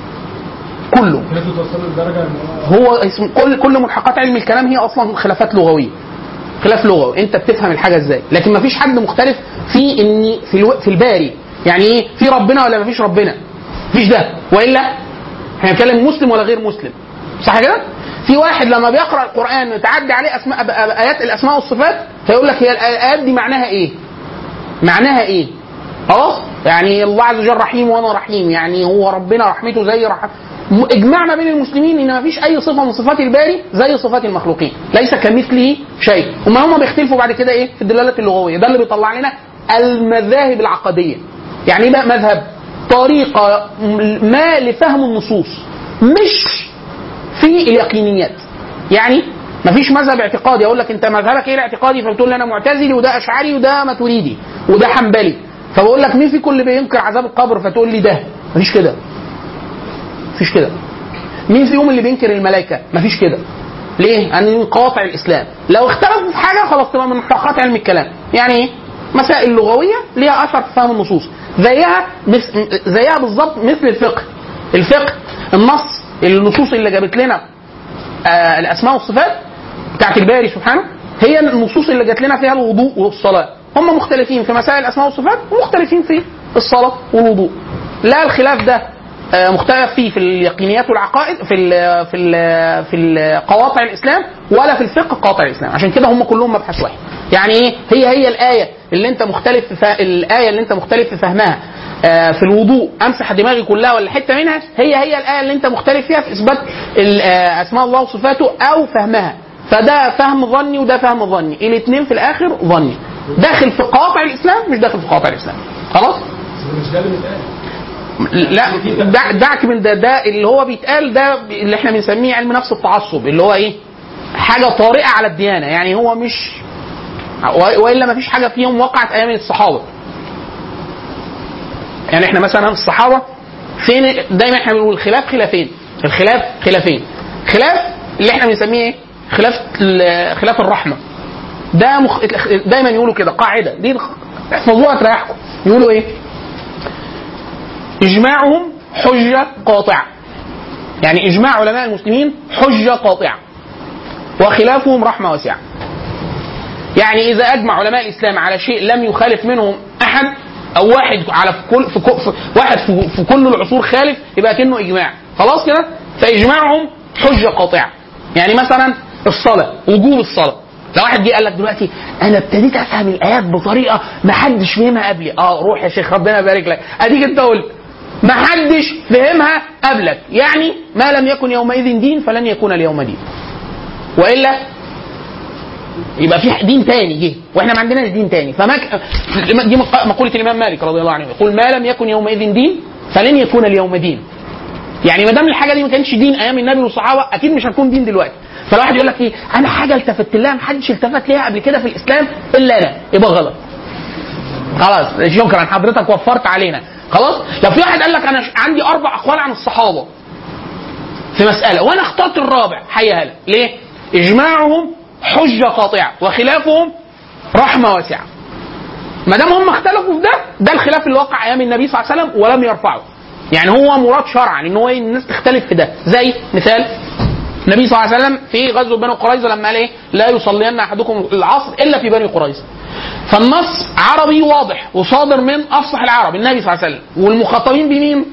كله الناس بتوصل لدرجه ان هو هو اسم كل كل ملحقات علم الكلام هي اصلا خلافات لغويه خلاف لغوي انت بتفهم الحاجه ازاي لكن ما فيش حد مختلف في ان في الو... في الباري يعني ايه في ربنا ولا ما فيش ربنا مفيش ده والا احنا بنتكلم مسلم ولا غير مسلم صح كده في واحد لما بيقرا القران تعدي عليه اسماء أب- أب- ايات الاسماء والصفات فيقول لك هي الايات دي معناها ايه معناها ايه خلاص يعني الله عز وجل رحيم وانا رحيم يعني هو ربنا رحمته زي رحم م- اجماع ما بين المسلمين ان ما فيش اي صفه من صفات الباري زي صفات المخلوقين ليس كمثله شيء وما هم بيختلفوا بعد كده ايه في الدلاله اللغويه ده اللي بيطلع لنا المذاهب العقديه يعني ايه بقى مذهب طريقه م- ما لفهم النصوص مش في اليقينيات يعني مفيش مذهب اعتقادي اقول لك انت مذهبك ايه الاعتقادي فبتقول لي انا معتزلي وده اشعري وده ماتريدي وده حنبلي فبقول لك مين فيكم اللي بينكر عذاب القبر فتقول لي ده مفيش كده مفيش كده مين فيهم اللي بينكر الملائكه مفيش كده ليه؟ ان قواطع الاسلام لو اختلفوا في حاجه خلاص تبقى من ملحقات علم الكلام يعني ايه؟ مسائل لغويه ليها اثر في فهم النصوص زيها مس... زيها بالظبط مثل الفقه الفقه النص النصوص اللي جابت لنا آه الاسماء والصفات بتاعت الباري سبحانه هي النصوص اللي جات لنا فيها الوضوء والصلاه هم مختلفين في مسائل الاسماء والصفات ومختلفين في الصلاه والوضوء لا الخلاف ده آه، مختلف فيه في اليقينيات والعقائد في ال في ال في ال قواطع الاسلام ولا في الفقه قواطع الاسلام عشان كده هم كلهم مبحث واحد يعني ايه هي هي الايه اللي انت مختلف في فا- الايه اللي انت مختلف في فهمها آه، في الوضوء امسح دماغي كلها ولا حته منها هي هي الايه اللي انت مختلف فيها في اثبات ال- آه، اسماء الله وصفاته او فهمها فده فهم ظني وده فهم ظني الاثنين في الاخر ظني داخل في قواطع الاسلام مش داخل في قواطع الاسلام خلاص مش ده اللي بيتقال لا دع- دعك من ده ده اللي هو بيتقال ده اللي احنا بنسميه علم نفس التعصب اللي هو ايه حاجه طارئه على الديانه يعني هو مش و- والا ما فيش حاجه فيهم وقعت ايام الصحابه يعني احنا مثلا الصحابه فين دايما احنا بنقول الخلاف خلافين الخلاف خلافين خلاف اللي احنا بنسميه ايه خلاف ال- خلاف الرحمه ده مخ... دايما يقولوا كده قاعده دي احفظوها تريحكم يقولوا ايه اجماعهم حجه قاطعه يعني اجماع علماء المسلمين حجه قاطعه وخلافهم رحمه واسعه يعني اذا اجمع علماء الاسلام على شيء لم يخالف منهم احد او واحد على في كل في, كل في واحد في, في كل العصور خالف يبقى كانه اجماع خلاص كده فاجماعهم حجه قاطعه يعني مثلا الصلاه وجوب الصلاه لو واحد جه قال لك دلوقتي انا ابتديت افهم الايات بطريقه ما حدش فهمها قبلي اه روح يا شيخ ربنا يبارك لك اديك انت قلت ما حدش فهمها قبلك يعني ما لم يكن يومئذ دين فلن يكون اليوم دين والا يبقى في دين تاني جه واحنا ما عندناش دين تاني فما ك... دي مق- مقوله الامام مالك رضي الله عنه يقول ما لم يكن يومئذ دين فلن يكون اليوم دين يعني ما دام الحاجه دي ما كانش دين ايام النبي والصحابه اكيد مش هتكون دين دلوقتي فالواحد يقول لك ايه انا حاجه التفت لها ما حدش التفت ليها قبل كده في الاسلام الا انا يبقى غلط خلاص شكرا حضرتك وفرت علينا خلاص لو في واحد قال لك انا ش- عندي اربع اقوال عن الصحابه في مساله وانا اخترت الرابع حيها لك ليه اجماعهم حجه قاطعه وخلافهم رحمه واسعه ما دام هم اختلفوا في ده ده الخلاف اللي وقع ايام النبي صلى الله عليه وسلم ولم يرفعه يعني هو مراد شرعا ان هو إيه؟ الناس تختلف في ده زي مثال النبي صلى الله عليه وسلم في غزوه بني قريظه لما قال ايه لا يصلين احدكم العصر الا في بني قريظه فالنص عربي واضح وصادر من افصح العرب النبي صلى الله عليه وسلم والمخاطبين بمين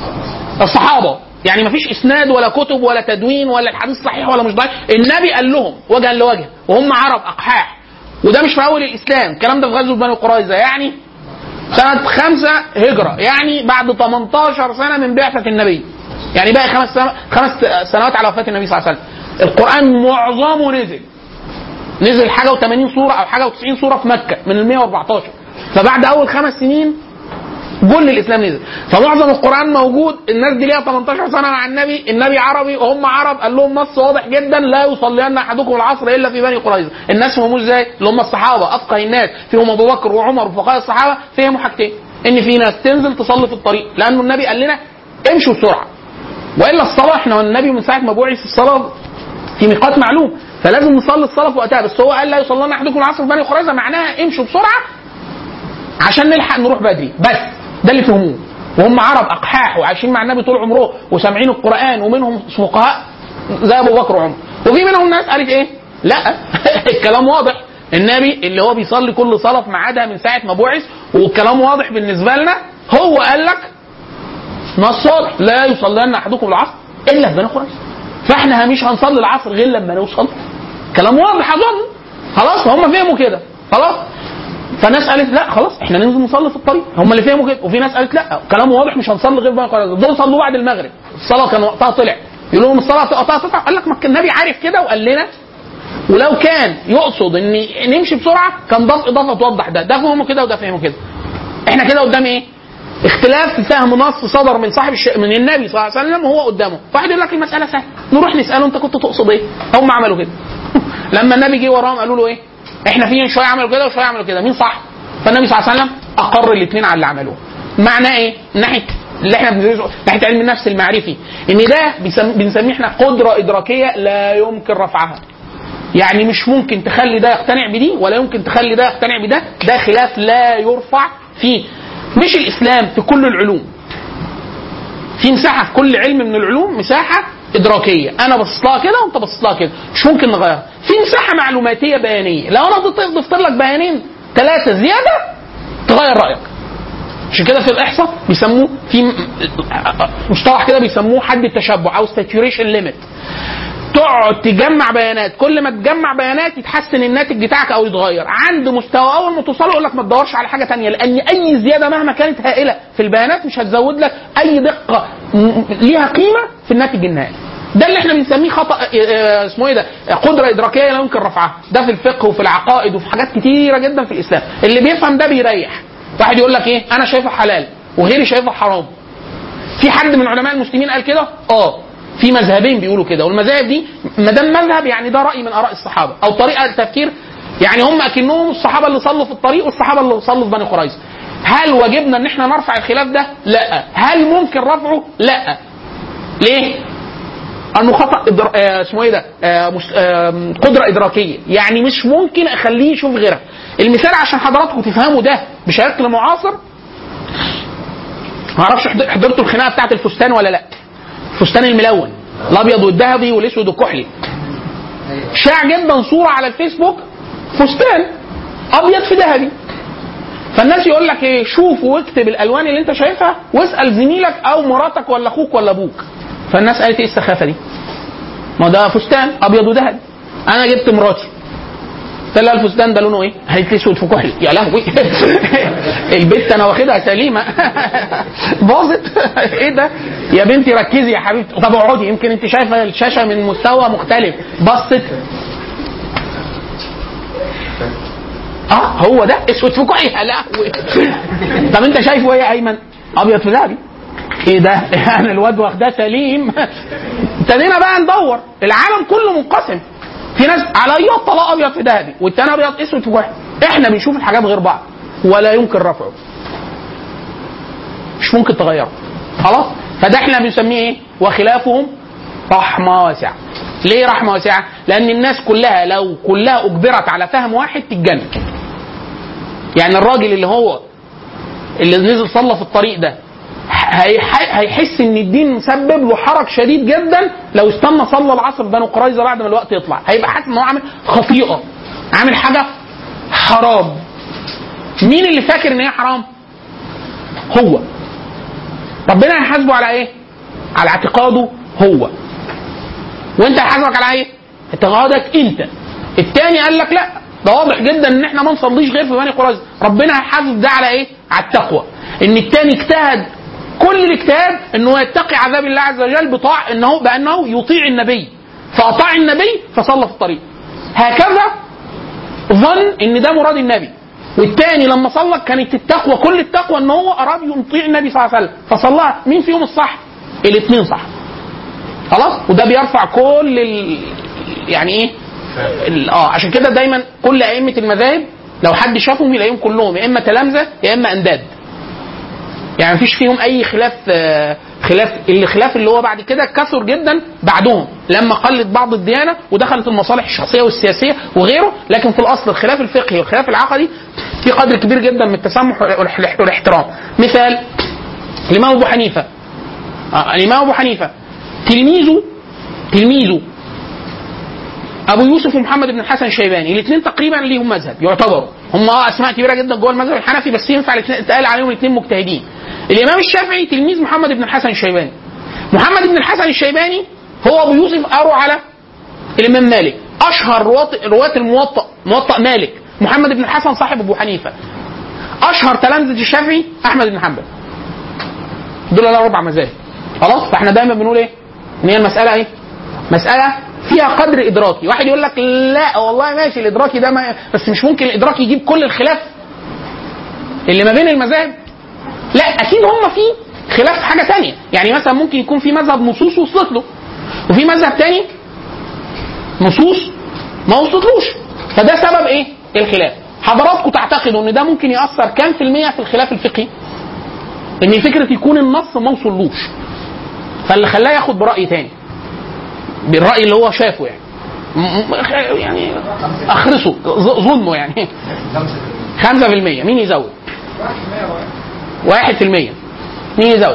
الصحابه يعني ما فيش اسناد ولا كتب ولا تدوين ولا الحديث صحيح ولا مش ضعيف النبي قال لهم وجها لوجه وهم عرب اقحاح وده مش في اول الاسلام الكلام ده في غزوه بني قريظه يعني سنة خمسة هجرة يعني بعد 18 سنة من بعثة النبي يعني بقى خمس سنوات خمس سنوات على وفاة النبي صلى الله عليه وسلم القرآن معظمه نزل نزل حاجة و80 سورة أو حاجة و90 سورة في مكة من ال 114 فبعد أول خمس سنين كل الاسلام نزل فمعظم القران موجود الناس دي ليها 18 سنه مع النبي النبي عربي وهم عرب قال لهم نص واضح جدا لا يصلين احدكم العصر الا في بني قريظه الناس فهموه ازاي اللي هم الصحابه افقه الناس فيهم ابو بكر وعمر وفقهاء الصحابه فهموا حاجتين ان في ناس تنزل تصلي في الطريق لانه النبي قال لنا امشوا بسرعه والا الصلاه احنا النبي من ساعه ما بعث الصلاه في ميقات معلوم فلازم نصلي الصلاه في وقتها بس هو قال لا يصلين احدكم العصر في بني قريظه معناها امشوا بسرعه عشان نلحق نروح بدري بس ده اللي فهموه وهم عرب اقحاح وعايشين مع النبي طول عمره وسامعين القران ومنهم فقهاء زي ابو بكر وعمر وفي منهم ناس قالت ايه لا الكلام واضح النبي اللي هو بيصلي كل صلاه في ميعادها من ساعه ما بعث والكلام واضح بالنسبه لنا هو قال لك نص واضح لا يصلين احدكم العصر الا في بني قريظه فاحنا مش هنصلي العصر غير لما نوصل كلام واضح اظن خلاص هم فهموا كده خلاص فناس قالت لا خلاص احنا ننزل نصلي في الطريق هم اللي فهموا كده وفي ناس قالت لا كلام واضح مش هنصلي غير بني قريظه دول صلوا بعد المغرب الصلاه كان وقتها طلع يقولوا لهم الصلاه وقتها تطلع قال لك ما كان النبي عارف كده وقال لنا ولو كان يقصد ان نمشي بسرعه كان ضاف اضافه توضح ده ده فهمه كده وده فهمه كده احنا كده قدام ايه اختلاف في فهم نص صدر من صاحب الش... من النبي صلى الله عليه وسلم وهو قدامه واحد يقول لك المساله سهله نروح نساله انت كنت تقصد ايه هم عملوا كده لما النبي جه وراهم قالوا له ايه احنا في شويه عملوا كده وشويه عملوا كده مين صح فالنبي صلى الله عليه وسلم اقر الاثنين على اللي عملوه معناه ايه من ناحيه اللي احنا بندرسه ناحيه علم النفس المعرفي ان ده بيسم... بنسميه احنا قدره ادراكيه لا يمكن رفعها يعني مش ممكن تخلي ده يقتنع بدي ولا يمكن تخلي ده يقتنع بده ده خلاف لا يرفع فيه مش الاسلام في كل العلوم في مساحه في كل علم من العلوم مساحه ادراكيه انا بصيت لها كده وانت بصيت لها كده مش ممكن نغيرها في مساحه معلوماتيه بيانيه لو انا ضفت ضفت لك بيانين ثلاثه زياده تغير رايك عشان كده في الاحصاء بيسموه في مصطلح كده بيسموه حد التشبع او saturation ليميت تقعد تجمع بيانات كل ما تجمع بيانات يتحسن الناتج بتاعك او يتغير عند مستوى اول ما توصله يقول لك ما تدورش على حاجه تانية لان اي زياده مهما كانت هائله في البيانات مش هتزود لك اي دقه م- ليها قيمه في الناتج النهائي ده اللي احنا بنسميه خطا اه، اه، اسمه ايه ده قدره ادراكيه لا يمكن رفعها ده في الفقه وفي العقائد وفي حاجات كتيره جدا في الاسلام اللي بيفهم ده بيريح واحد يقول لك ايه انا شايفه حلال وغيري شايفه حرام في حد من علماء المسلمين قال كده اه في مذهبين بيقولوا كده والمذاهب دي ما دام مذهب يعني ده راي من اراء الصحابه او طريقه تفكير يعني هم اكنهم الصحابه اللي صلوا في الطريق والصحابه اللي صلوا في بني قريظه هل واجبنا ان احنا نرفع الخلاف ده؟ لا هل ممكن رفعه؟ لا ليه؟ انه خطا إدر... آه اسمه ايه ده؟ آه مش... آه قدره ادراكيه، يعني مش ممكن اخليه يشوف غيرها. المثال عشان حضراتكم تفهموا ده بشكل معاصر ما اعرفش حض- حضرتوا الخناقه بتاعت الفستان ولا لا؟ الفستان الملون الابيض والذهبي والاسود والكحلي. شاع جدا صوره على الفيسبوك فستان ابيض في ذهبي. فالناس يقول لك ايه شوف واكتب الالوان اللي انت شايفها واسال زميلك او مراتك ولا اخوك ولا ابوك. فالناس قالت ايه السخافه دي؟ ما ده فستان ابيض وذهبي. انا جبت مراتي قلت لها الفستان ده لونه ايه؟ قالت لي اسود في كحلي يا لهوي البت انا واخدها سليمه باظت ايه ده؟ يا بنتي ركزي يا حبيبتي طب اقعدي يمكن انت شايفه الشاشه من مستوى مختلف بصت اه هو ده اسود في كحلي يا لهوي طب انت شايفه ايه يا ايمن؟ ابيض في ذهبي ايه ده؟ يعني الواد واخداه سليم ابتدينا بقى ندور العالم كله منقسم في ناس على ايات طلاق ابيض في ذهبي والتاني ابيض اسود في واحد احنا بنشوف الحاجات غير بعض ولا يمكن رفعه مش ممكن تغيره خلاص فده احنا بنسميه ايه وخلافهم رحمه واسعه ليه رحمه واسعه لان الناس كلها لو كلها اجبرت على فهم واحد تتجنن يعني الراجل اللي هو اللي نزل صلى في الطريق ده هيح- هيحس ان الدين مسبب له حرج شديد جدا لو استنى صلى العصر بنو قريظه بعد ما الوقت يطلع هيبقى حاسس ان هو عامل خطيئه عامل حاجه حرام مين اللي فاكر ان هي حرام هو ربنا هيحاسبه على ايه على اعتقاده هو وانت هيحاسبك على ايه اعتقادك انت التاني قال لك لا ده واضح جدا ان احنا ما نصليش غير في بني قريظه ربنا هيحاسب ده على ايه على التقوى ان التاني اجتهد كل الاجتهاد انه يتقي عذاب الله عز وجل بطاع انه بانه يطيع النبي فاطاع النبي فصلى في الطريق هكذا ظن ان ده مراد النبي والتاني لما صلى كانت التقوى كل التقوى ان هو اراد يطيع النبي صلى الله عليه وسلم فصلى مين فيهم الصح؟ الاثنين صح خلاص وده بيرفع كل ال... يعني ايه ال- اه عشان كده دايما كل ائمه المذاهب لو حد شافهم يلاقيهم كلهم يا اما تلامذه يا اما انداد يعني مفيش فيهم اي خلاف آه، خلاف الخلاف اللي هو بعد كده كثر جدا بعدهم لما قلت بعض الديانه ودخلت المصالح الشخصيه والسياسيه وغيره لكن في الاصل الخلاف الفقهي والخلاف العقدي في قدر كبير جدا من التسامح والاح- والاحترام مثال الامام ابو حنيفه آه، الامام ابو حنيفه تلميذه تلميذه ابو يوسف ومحمد بن الحسن الشيباني الاثنين تقريبا ليهم مذهب يعتبروا هم اه اسماء كبيره جدا جوه المذهب الحنفي بس ينفع الاتنين- يتقال عليهم الاثنين مجتهدين الامام الشافعي تلميذ محمد بن الحسن الشيباني محمد بن الحسن الشيباني هو ابو يوسف قروا على الامام مالك اشهر رواة رواة الموطأ موطأ مالك محمد بن الحسن صاحب ابو حنيفه اشهر تلامذه الشافعي احمد بن حنبل دول الاربع مذاهب خلاص فاحنا دايما بنقول ايه ان هي المساله ايه مساله فيها قدر ادراكي واحد يقول لك لا والله ماشي الادراكي ده ما بس مش ممكن الادراكي يجيب كل الخلاف اللي ما بين المذاهب لا اكيد هم في خلاف في حاجه تانية يعني مثلا ممكن يكون في مذهب نصوص وصلت له وفي مذهب تاني نصوص ما وصلتلوش فده سبب ايه الخلاف حضراتكم تعتقدوا ان ده ممكن ياثر كام في المية في الخلاف الفقهي ان فكره يكون النص ما وصلوش فاللي خلاه ياخد براي تاني بالراي اللي هو شافه يعني م- م- يعني اخرسه ظ- ظلمه يعني 5% مين يزود؟ 1% مين يزود؟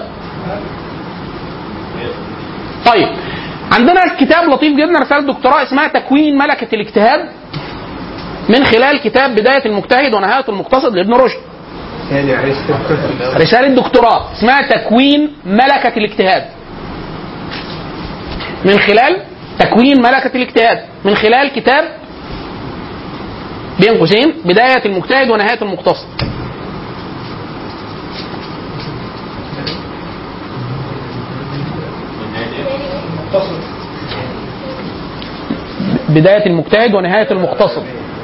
طيب عندنا كتاب لطيف جدا رساله دكتوراه اسمها تكوين ملكه الاجتهاد من خلال كتاب بدايه المجتهد ونهايه المقتصد لابن رشد رسالة دكتوراه اسمها تكوين ملكة الاجتهاد من خلال تكوين ملكة الاجتهاد من خلال كتاب بين قوسين بداية المجتهد ونهاية المقتصد بدايه المجتهد ونهايه المقتصد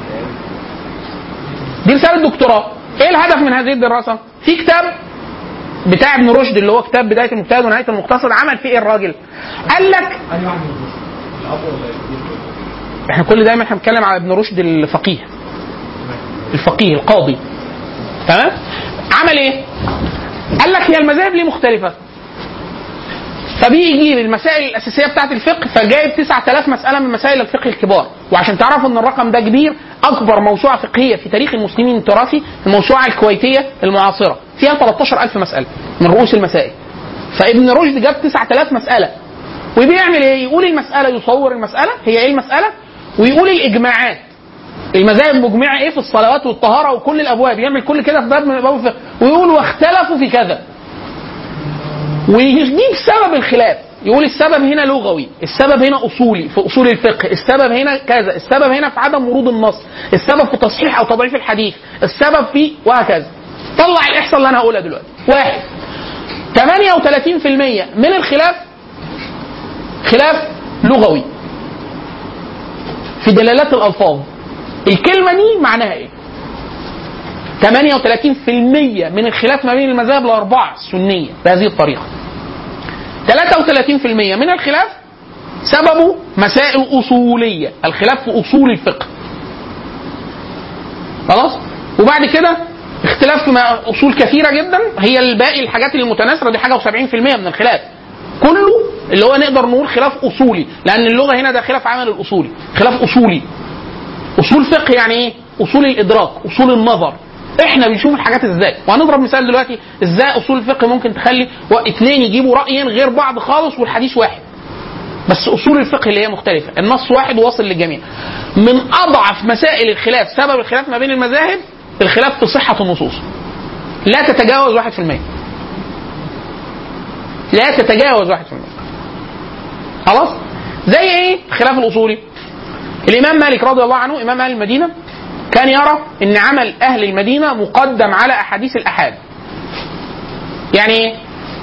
دي رساله دكتوراه ايه الهدف من هذه الدراسه في كتاب بتاع ابن رشد اللي هو كتاب بدايه المجتهد ونهايه المقتصد عمل فيه ايه الراجل قال لك انهي واحد من دول؟ الاب ولا الجد؟ احنا كل دايما احنا بنتكلم على ابن رشد الفقيه الفقيه القاضي تمام عمل ايه قال لك هي المذاهب ليه مختلفه فبيجي يجيب المسائل الاساسيه بتاعت الفقه فجايب 9000 مساله من مسائل الفقه الكبار وعشان تعرفوا ان الرقم ده كبير اكبر موسوعه فقهيه في تاريخ المسلمين التراثي الموسوعه الكويتيه المعاصره فيها 13000 مساله من رؤوس المسائل فابن رشد جاب 9000 مساله وبيعمل ايه يقول المساله يصور المساله هي ايه المساله ويقول الاجماعات المذاهب مجمعه ايه في الصلوات والطهاره وكل الابواب يعمل كل كده في باب من ابواب الفقه ويقول واختلفوا في كذا ويجيب سبب الخلاف يقول السبب هنا لغوي السبب هنا اصولي في اصول الفقه السبب هنا كذا السبب هنا في عدم ورود النص السبب في تصحيح او تضعيف الحديث السبب في وهكذا طلع الاحصاء اللي انا هقولها دلوقتي واحد 38% من الخلاف خلاف لغوي في دلالات الالفاظ الكلمه دي معناها ايه 38% من الخلاف ما بين المذاهب الاربعه السنيه بهذه الطريقه 33% من الخلاف سببه مسائل اصوليه الخلاف في اصول الفقه خلاص وبعد كده اختلاف في ما- اصول كثيره جدا هي الباقي الحاجات المتناثره دي حاجه و70% من الخلاف كله اللي هو نقدر نقول خلاف اصولي لان اللغه هنا ده خلاف عمل الاصولي خلاف اصولي اصول فقه يعني ايه اصول الادراك اصول النظر احنا بنشوف الحاجات ازاي وهنضرب مثال دلوقتي ازاي اصول الفقه ممكن تخلي و- اتنين يجيبوا رايين غير بعض خالص والحديث واحد بس اصول الفقه اللي هي مختلفه النص واحد واصل للجميع من اضعف مسائل الخلاف سبب الخلاف ما بين المذاهب الخلاف في صحه النصوص لا تتجاوز 1% لا تتجاوز 1% خلاص زي ايه الخلاف الاصولي الامام مالك رضي الله عنه امام اهل المدينه كان يرى ان عمل اهل المدينه مقدم على احاديث الاحاد يعني ايه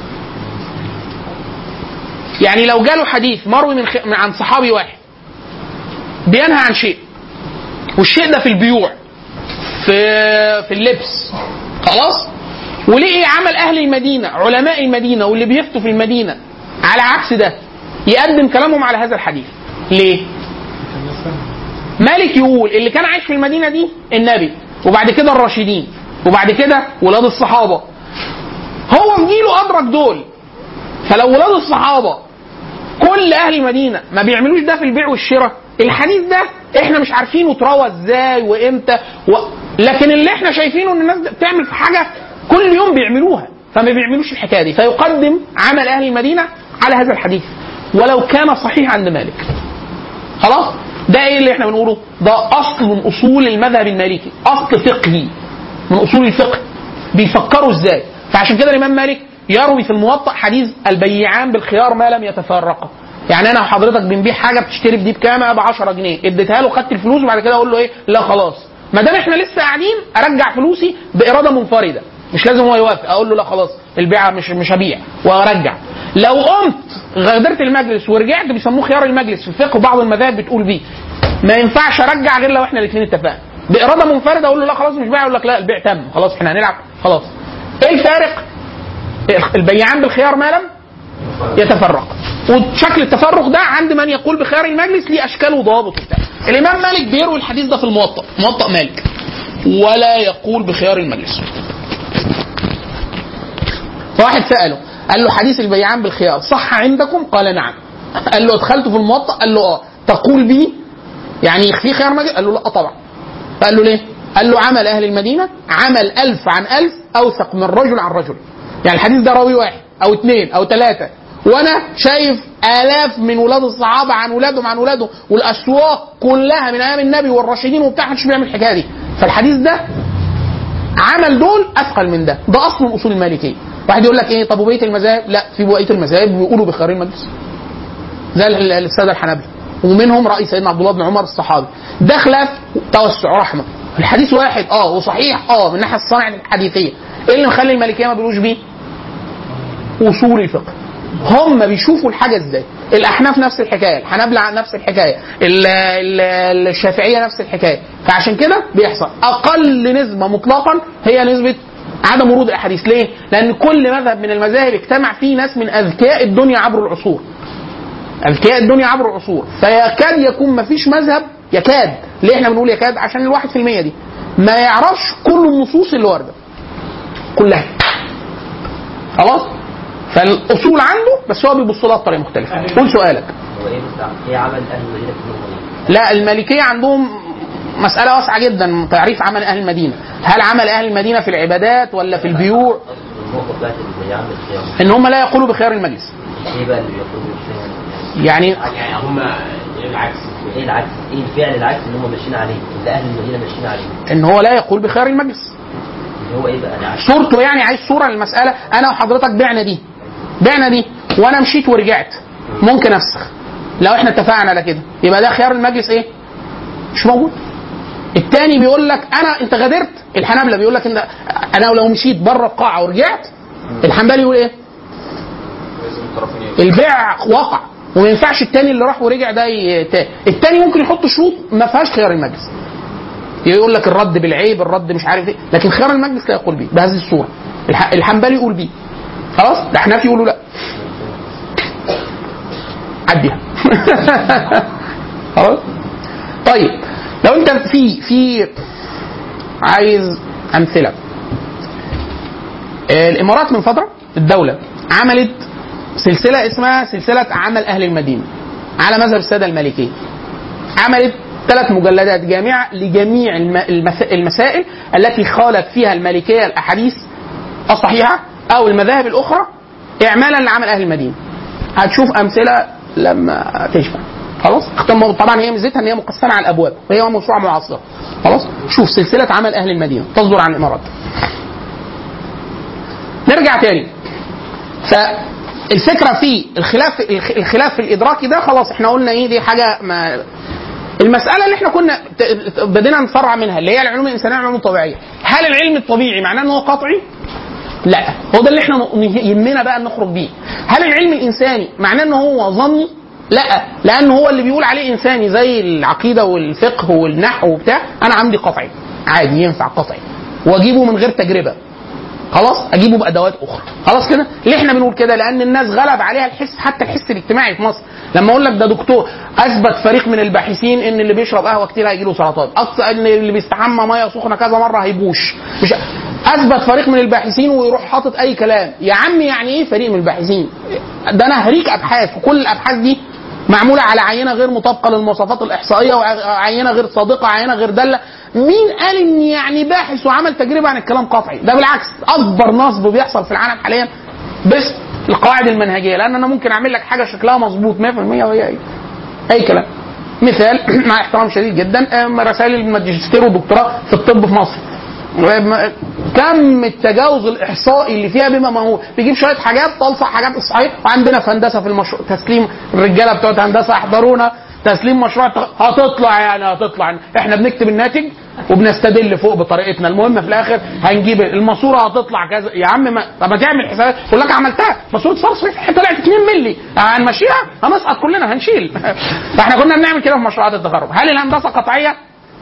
يعني لو جاله حديث مروي من, خ... من عن صحابي واحد بينهى عن شيء والشيء ده في البيوع في في اللبس خلاص ولقي عمل اهل المدينه علماء المدينه واللي بيفتوا في المدينه على عكس ده يقدم كلامهم على هذا الحديث ليه؟ مالك يقول اللي كان عايش في المدينه دي النبي وبعد كده الراشدين وبعد كده ولاد الصحابه هو في جيله ادرك دول فلو ولاد الصحابه كل اهل المدينه ما بيعملوش ده في البيع والشراء الحديث ده احنا مش عارفينه اتروى ازاي وامتى و... لكن اللي احنا شايفينه ان الناس بتعمل في حاجه كل يوم بيعملوها فما بيعملوش الحكايه دي فيقدم عمل اهل المدينه على هذا الحديث ولو كان صحيح عند مالك خلاص ده ايه اللي احنا بنقوله ده اصل من اصول المذهب المالكي اصل فقهي من اصول الفقه بيفكروا ازاي فعشان كده الامام مالك يروي في الموطأ حديث البيعان بالخيار ما لم يتفرقا يعني انا وحضرتك بنبيع حاجه بتشتري بدي بكام ب 10 جنيه اديتها له خدت الفلوس وبعد كده اقول له ايه لا خلاص ما دام احنا لسه قاعدين ارجع فلوسي باراده منفرده مش لازم هو يوافق اقول له لا خلاص البيعه مش مش هبيع وارجع لو قمت غادرت المجلس ورجعت بيسموه خيار المجلس في الفقه وبعض المذاهب بتقول بيه ما ينفعش ارجع غير لو احنا الاثنين اتفقنا باراده منفرده اقول له لا خلاص مش بيع يقول لك لا البيع تم خلاص احنا هنلعب خلاص ايه الفارق البيعان بالخيار ما لم يتفرق وشكل التفرق ده عند من يقول بخيار المجلس ليه اشكال وضوابط وبتاع الامام مالك بيروي الحديث ده في الموطأ موطأ مالك ولا يقول بخيار المجلس فواحد سأله قال له حديث البيعان بالخيار صح عندكم قال نعم قال له ادخلته في الموطأ قال له اه تقول به يعني في خيار مجلس قال له لا طبعا قال له ليه قال له عمل اهل المدينه عمل ألف عن ألف اوثق من رجل عن رجل يعني الحديث ده راوي واحد او اثنين او ثلاثه وانا شايف الاف من ولاد الصحابه عن ولادهم عن ولادهم والاسواق كلها من ايام النبي والراشدين وبتاع محدش بيعمل الحكايه دي فالحديث ده عمل دول اثقل من ده ده اصل من اصول المالكيه واحد يقول لك ايه طب وبقيه المذاهب لا في بقيه المذاهب بيقولوا بخيار المجلس زي ال- الساده الحنابله ومنهم راي سيدنا عبد الله بن عمر الصحابي ده خلاف توسع رحمه الحديث واحد اه وصحيح اه من الناحيه الصنع الحديثيه ايه اللي مخلي المالكيه ما بيقولوش بيه؟ اصول الفقه هم بيشوفوا الحاجه ازاي الاحناف نفس الحكايه الحنابلة نفس الحكايه ال- ال- الشافعيه نفس الحكايه فعشان كده بيحصل اقل نسبه مطلقا هي نسبه عدم ورود الاحاديث ليه؟ لان كل مذهب من المذاهب اجتمع فيه ناس من اذكياء الدنيا عبر العصور اذكياء الدنيا عبر العصور فيكاد يكون ما فيش مذهب يكاد ليه احنا بنقول يكاد عشان الواحد في المية دي ما يعرفش كل النصوص اللي وارده كلها خلاص فالاصول عنده بس هو بيبص لها بطريقه مختلفه قول سؤالك هو ايه بس ايه عمل اهل المدينه في النقطه دي؟ لا المالكيه عندهم مسألة واسعة جدا تعريف عمل أهل المدينة هل عمل أهل المدينة في العبادات ولا في البيوع أقصد النقطه بتاعت اللي عمل الصيام إن هم لا يقولوا بخيار المجلس ايه بقى اللي بيقولوا الصيام؟ يعني يعني هم العكس ايه العكس؟ ايه الفعل العكس اللي هم ماشيين عليه؟ اللي اهل المدينه ماشيين عليه؟ إن هو لا يقول بخيار المجلس اللي هو ايه بقى العكس؟ صورته يعني عايز صورة للمسألة أنا وحضرتك بعنا دي بعنا دي وأنا مشيت ورجعت ممكن أفسخ لو إحنا اتفقنا على كده يبقى ده خيار المجلس إيه؟ مش موجود التاني بيقول لك انا انت غادرت الحنابله بيقول لك انت انا لو مشيت بره القاعه ورجعت الحنبلي يقول ايه؟ لازم الطرفين البيع وقع وما ينفعش التاني اللي راح ورجع ده يت... التاني ممكن يحط شروط ما فيهاش خيار المجلس يقول لك الرد بالعيب الرد مش عارف ايه لكن خيار المجلس لا يقول بيه بهذه الصوره الح... الحنبلي يقول بيه خلاص الاحناف يقولوا لا عديها خلاص طيب لو انت في في عايز امثله آه، الامارات من فتره الدوله عملت سلسله اسمها سلسله عمل اهل المدينه على مذهب الساده المالكيه عملت ثلاث مجلدات جامعه لجميع الم- المس- المسائل التي خالت فيها المالكيه الاحاديث الصحيحه او المذاهب الاخرى اعمالا لعمل اهل المدينه هتشوف امثله لما تشبع خلاص اختم طبعا هي ميزتها ان هي مقسمه على الابواب وهي موسوعه معاصره خلاص شوف سلسله عمل اهل المدينه تصدر عن الامارات نرجع تاني فالفكره في الخلاف الخلاف في الادراكي ده خلاص احنا قلنا ايه دي حاجه ما المساله اللي احنا كنا ت- ت- بدينا نفرع منها اللي هي العلوم الانسانيه والعلوم الطبيعيه هل العلم الطبيعي معناه ان هو قطعي لا هو ده اللي احنا ن- يهمنا بقى نخرج بيه هل العلم الانساني معناه ان هو ظني لا لان هو اللي بيقول عليه انساني زي العقيده والفقه والنحو وبتاع انا عندي قطعي عادي ينفع قطعي واجيبه من غير تجربه خلاص اجيبه بادوات اخرى خلاص كده ليه احنا بنقول كده لان الناس غلب عليها الحس حتى الحس الاجتماعي في مصر لما اقول لك ده دكتور اثبت فريق من الباحثين ان اللي بيشرب قهوه كتير هيجي له سرطان اقصى ان اللي بيستحمى ميه سخنه كذا مره هيبوش مش اثبت فريق من الباحثين ويروح حاطط اي كلام يا عم يعني ايه فريق من الباحثين ده انا هريك ابحاث وكل الابحاث دي معموله على عينه غير مطابقه للمواصفات الاحصائيه وعينه غير صادقه عينه غير داله مين قال ان يعني باحث وعمل تجربه عن الكلام قطعي ده بالعكس اكبر نصب بيحصل في العالم حاليا بس القواعد المنهجيه لان انا ممكن اعمل لك حاجه شكلها مظبوط 100% وهي ايه اي كلام مثال مع احترام شديد جدا آم، رسائل الماجستير والدكتوراه في الطب في مصر آم، كم التجاوز الاحصائي اللي فيها بما ما هو بيجيب شويه حاجات تلصق حاجات صحيح وعندنا في هندسه في المشروع تسليم الرجاله بتوع هندسه يحضرونا تسليم مشروع التخ- هتطلع يعني هتطلع احنا بنكتب الناتج وبنستدل فوق بطريقتنا المهم في الاخر هنجيب الماسوره هتطلع كذا يا عم ما طب ما تعمل حسابات يقول لك عملتها ماسوره صرف طلعت 2 مللي هنمشيها هنسقط كلنا هنشيل فاحنا كنا بنعمل كده في مشروعات التخرج هل الهندسه قطعيه؟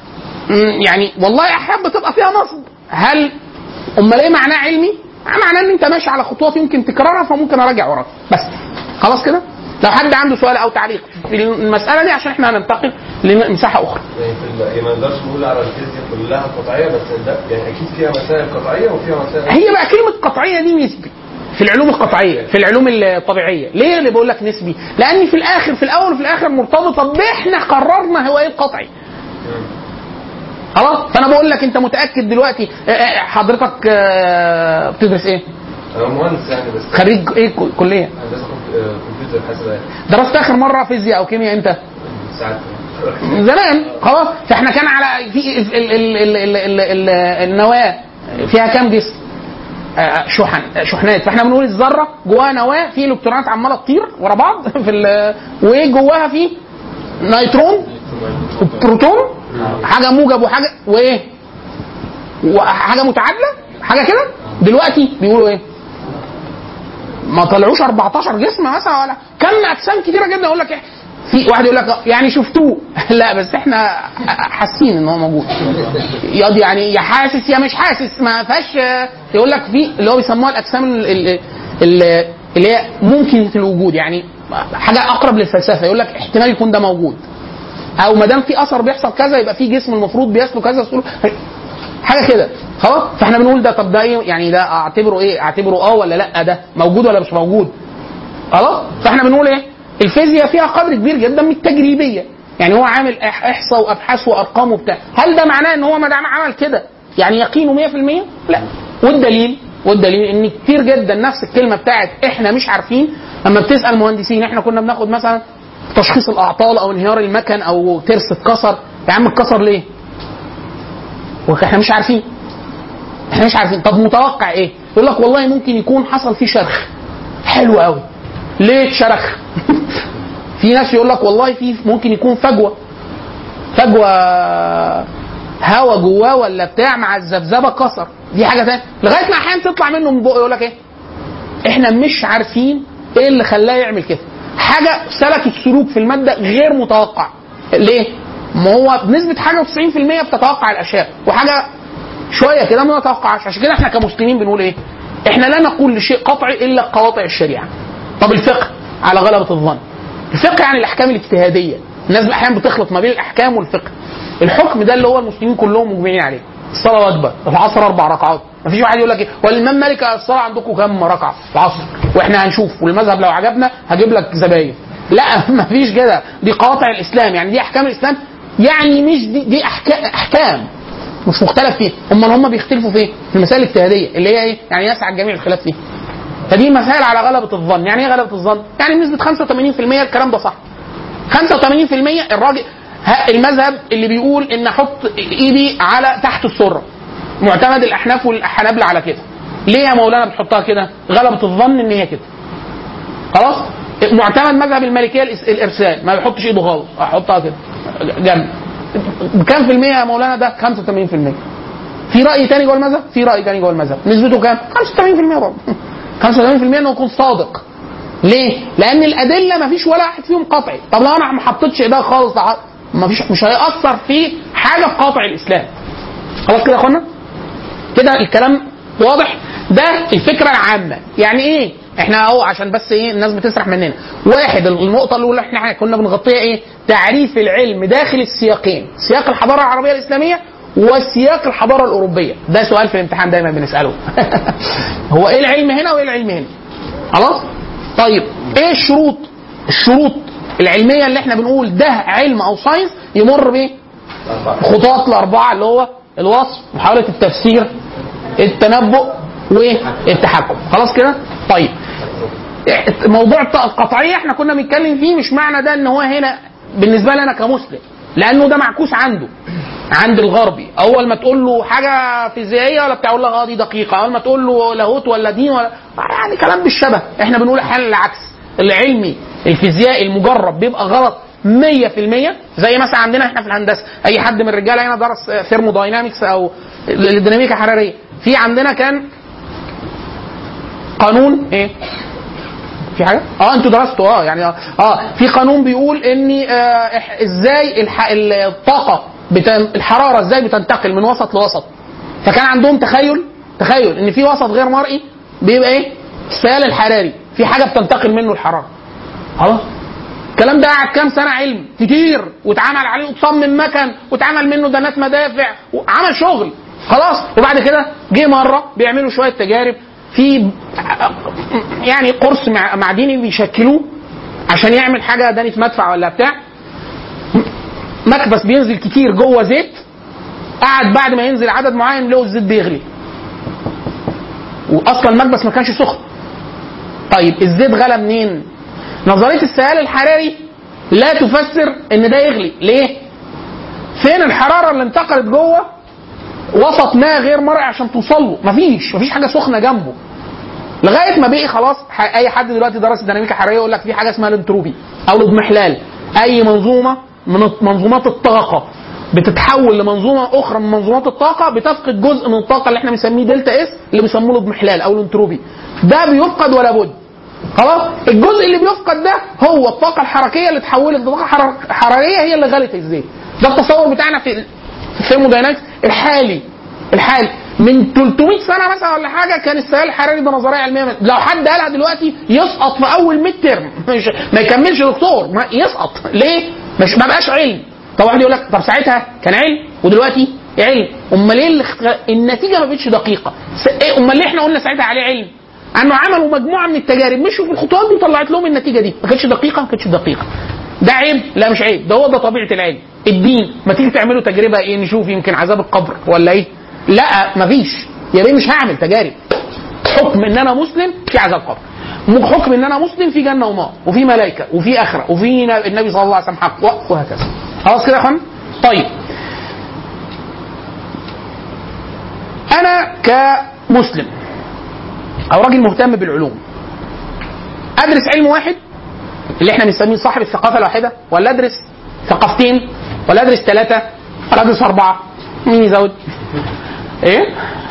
مم، يعني والله احيانا بتبقى فيها نصب هل امال ايه معناه علمي؟ معناه ان انت ماشي على خطوات يمكن تكررها فممكن اراجع وراك بس خلاص كده؟ لو حد عنده سؤال او تعليق في المساله دي عشان احنا هننتقل لمساحه اخرى يعني في الم- ما نقدرش نقول على الفيزياء كلها قطعيه بس ده يعني اكيد فيها مسائل قطعيه وفيها مسائل هي بقى كلمة قطعية دي نسبي في العلوم القطعية في العلوم الطبيعية ليه اللي بقول لك نسبي لأن في الآخر في الأول وفي الآخر مرتبطة بإحنا قررنا هو إيه القطعي خلاص فأنا بقول لك أنت متأكد دلوقتي آه، آه، حضرتك آه، بتدرس إيه؟ انا مهندس يعني بس خريج إيه ك- كلية؟ هندسه كمب- آه، كمبيوتر حاسبات درست آخر مرة فيزياء أو كيمياء إمتى؟ ساعات زمان خلاص فاحنا كان على في ال ال ال ال ال ال ال النواه فيها كام جسم؟ آه، شحن آه، شحنات فاحنا بنقول الذره جواها نواه في الكترونات عماله تطير ورا بعض في ال- وجواها في نيترون وبروتون حاجه موجب وحاجه وايه؟ وحاجه متعادله حاجه كده دلوقتي بيقولوا ايه؟ ما طلعوش 14 جسم مثلا ولا كم اجسام كتيره جدا يقول لك إيه؟ في واحد يقول لك يعني شفتوه لا بس احنا حاسين ان هو موجود يقعد يعني يا حاسس يا مش حاسس ما فيهاش آه، يقول لك في اللي هو بيسموها الاجسام ال- ال- ال- اللي هي ممكنه الوجود يعني حاجه اقرب للفلسفه يقول لك احتمال يكون ده موجود او ما دام في اثر بيحصل كذا يبقى في جسم المفروض بيسلك كذا سلوك حاجه كده خلاص فاحنا بنقول ده طب ده ايه يعني ده اعتبره ايه اعتبره اه ولا لا ده موجود ولا مش موجود خلاص فاحنا بنقول ايه الفيزياء فيها قدر كبير جدا من التجريبيه يعني هو عامل إح- احصاء وابحاث وارقام وبتاع هل ده معناه ان هو ما دام عمل كده يعني يقينه 100% لا والدليل والدليل ان كتير جدا نفس الكلمه بتاعت احنا مش عارفين لما بتسال مهندسين احنا كنا بناخد مثلا تشخيص الاعطال او انهيار المكن او ترس اتكسر يا عم اتكسر ليه؟ واحنا مش عارفين احنا مش عارفين طب متوقع ايه؟ يقول لك والله ممكن يكون حصل فيه شرخ حلو قوي ليه اتشرخ؟ في ناس يقول لك والله في ممكن يكون فجوه فجوه هوا جواه ولا بتاع مع الذبذبه كسر دي حاجه ثانيه لغايه ما احيانا تطلع منه من بقه يقول لك ايه؟ احنا مش عارفين ايه اللي خلاه يعمل كده حاجه سلكت سلوك في الماده غير متوقع ليه؟ ما هو بنسبه حاجه و90% بتتوقع الاشياء وحاجه شويه كده ما نتوقعش عشان كده احنا كمسلمين بنقول ايه؟ احنا لا نقول لشيء قطعي الا قواطع الشريعه. طب الفقه على غلبه الظن. الفقه يعني الاحكام الاجتهاديه. الناس احيانا بتخلط ما بين الاحكام والفقه. الحكم ده اللي هو المسلمين كلهم مجمعين عليه. الصلاه واجبه، العصر اربع ركعات. مفيش واحد يقول لك ايه والامام مالك الصلاه عندكم كام ركعه؟ العصر واحنا هنشوف والمذهب لو عجبنا هجيب لك زباين. لا مفيش كده دي قواطع الاسلام يعني دي احكام الاسلام يعني مش دي, دي احكام احكام مش مختلف فيه امال هم بيختلفوا في ايه؟ في المسائل الاجتهاديه اللي هي ايه؟ يعني يسعى الجميع الخلاف فيه فدي مسائل على غلبه الظن يعني ايه غلبه الظن؟ يعني بنسبه 85% الكلام ده صح 85% الراجل ها- المذهب اللي بيقول ان احط ايدي على تحت السره معتمد الاحناف والحنابله على كده ليه يا مولانا بتحطها كده؟ غلبه الظن ان هي كده خلاص معتمد مذهب المالكيه الإس- الارسال ما بيحطش ايده خالص احطها كده جنب بكام في المية يا مولانا ده 85% في راي تاني جوه المذهب في راي تاني جوه المذهب نسبته كام 85% برضه 85% انه يكون صادق ليه لان الادله ما فيش ولا واحد فيهم قطعي طب لو انا ما حطيتش ايديا خالص ما فيش مش هيأثر في حاجه في قاطع الاسلام خلاص كده يا اخوانا كده الكلام واضح ده الفكره العامه يعني ايه احنا اهو عشان بس ايه الناس بتسرح مننا واحد النقطه الاولى احنا كنا بنغطيها ايه تعريف العلم داخل السياقين سياق الحضاره العربيه الاسلاميه وسياق الحضاره الاوروبيه ده سؤال في الامتحان دايما بنساله هو ايه العلم هنا وايه العلم هنا خلاص طيب ايه الشروط الشروط العلميه اللي احنا بنقول ده علم او ساينس يمر بايه خطوات الاربعه اللي هو الوصف محاوله التفسير التنبؤ والتحكم خلاص كده طيب موضوع الط- القطعيه احنا كنا بنتكلم فيه مش معنى ده ان هو هنا بالنسبه لي انا كمسلم لانه ده معكوس عنده عند الغربي اول ما تقول له حاجه فيزيائيه ولا بتاع يقول لك اه دي دقيقه اول ما تقول له لاهوت ولا دين ولا يعني كلام بالشبه احنا بنقول احيانا العكس العلمي الفيزيائي المجرب بيبقى غلط 100% زي مثلا عندنا احنا في الهندسه اي حد من الرجاله هنا درس ثيرموداينامكس او الديناميكا الحراريه في عندنا كان قانون ايه في حاجه اه انتوا درستوا اه يعني اه في قانون بيقول ان آه إح- ازاي الح... الطاقه بتن... الحراره ازاي بتنتقل من وسط لوسط فكان عندهم تخيل تخيل ان في وسط غير مرئي بيبقى ايه السيال الحراري في حاجه بتنتقل منه الحراره خلاص الكلام ده قعد كام سنه علم كتير واتعمل عليه وتصمم مكن واتعمل منه دانات مدافع وعمل شغل خلاص وبعد كده جه مره بيعملوا شويه تجارب في يعني قرص مع- معدني بيشكلوه عشان يعمل حاجه دانة مدفع ولا بتاع مكبس بينزل كتير جوه زيت قعد بعد ما ينزل عدد معين لقوا الزيت بيغلي واصلا المكبس ما كانش سخن طيب الزيت غلى منين نظريه السيال الحراري لا تفسر ان ده يغلي ليه فين الحراره اللي انتقلت جوه وسط ما غير مرئي عشان توصل له مفيش مفيش حاجه سخنه جنبه لغايه ما بقي خلاص ح- اي حد دلوقتي درس الديناميكا الحراريه يقول لك في حاجه اسمها الانتروبي او الاضمحلال اي منظومه من منظومات الطاقه بتتحول لمنظومه اخرى من منظومات الطاقه بتفقد جزء من الطاقه اللي احنا بنسميه دلتا اس اللي بيسموه الاضمحلال او الانتروبي ده بيفقد ولا بد خلاص الجزء اللي بيفقد ده هو الطاقه الحركيه اللي اتحولت لطاقه حر- حراريه هي اللي غلت الزيت ده التصور بتاعنا في الثيرموداينامكس الحالي الحالي من 300 سنه مثلا ولا حاجه كان السيال الحراري ده نظريه علميه لو حد قالها دلوقتي يسقط في اول ميد ترم مش ما يكملش دكتور ما يسقط ليه؟ مش ما بقاش علم طب واحد يقول لك طب ساعتها كان علم ودلوقتي علم امال ايه الاخت- النتيجه ما بقتش دقيقه س- إيه امال ليه احنا قلنا ساعتها عليه علم انه عملوا مجموعه من التجارب مشوا في الخطوات دي وطلعت لهم النتيجه دي ما كانتش دقيقه ما كانتش دقيقه ده عيب لا مش عيب ده هو ده طبيعه العلم الدين ما تيجي تعملوا تجربه ايه نشوف يمكن عذاب القبر ولا ايه لا مفيش يا بيه مش هعمل تجارب حكم ان انا مسلم في عذاب قبر م- حكم ان انا مسلم في جنه ونار وفي ملائكه وفي اخره وفي ن- النبي صلى الله عليه وسلم حق و- وهكذا خلاص كده يا اخوان طيب انا كمسلم او راجل مهتم بالعلوم ادرس علم واحد اللي احنا بنسميه صاحب الثقافه الواحده ولا ادرس ثقافتين ولا ادرس ثلاثه ولا ادرس اربعه مين يزود ايه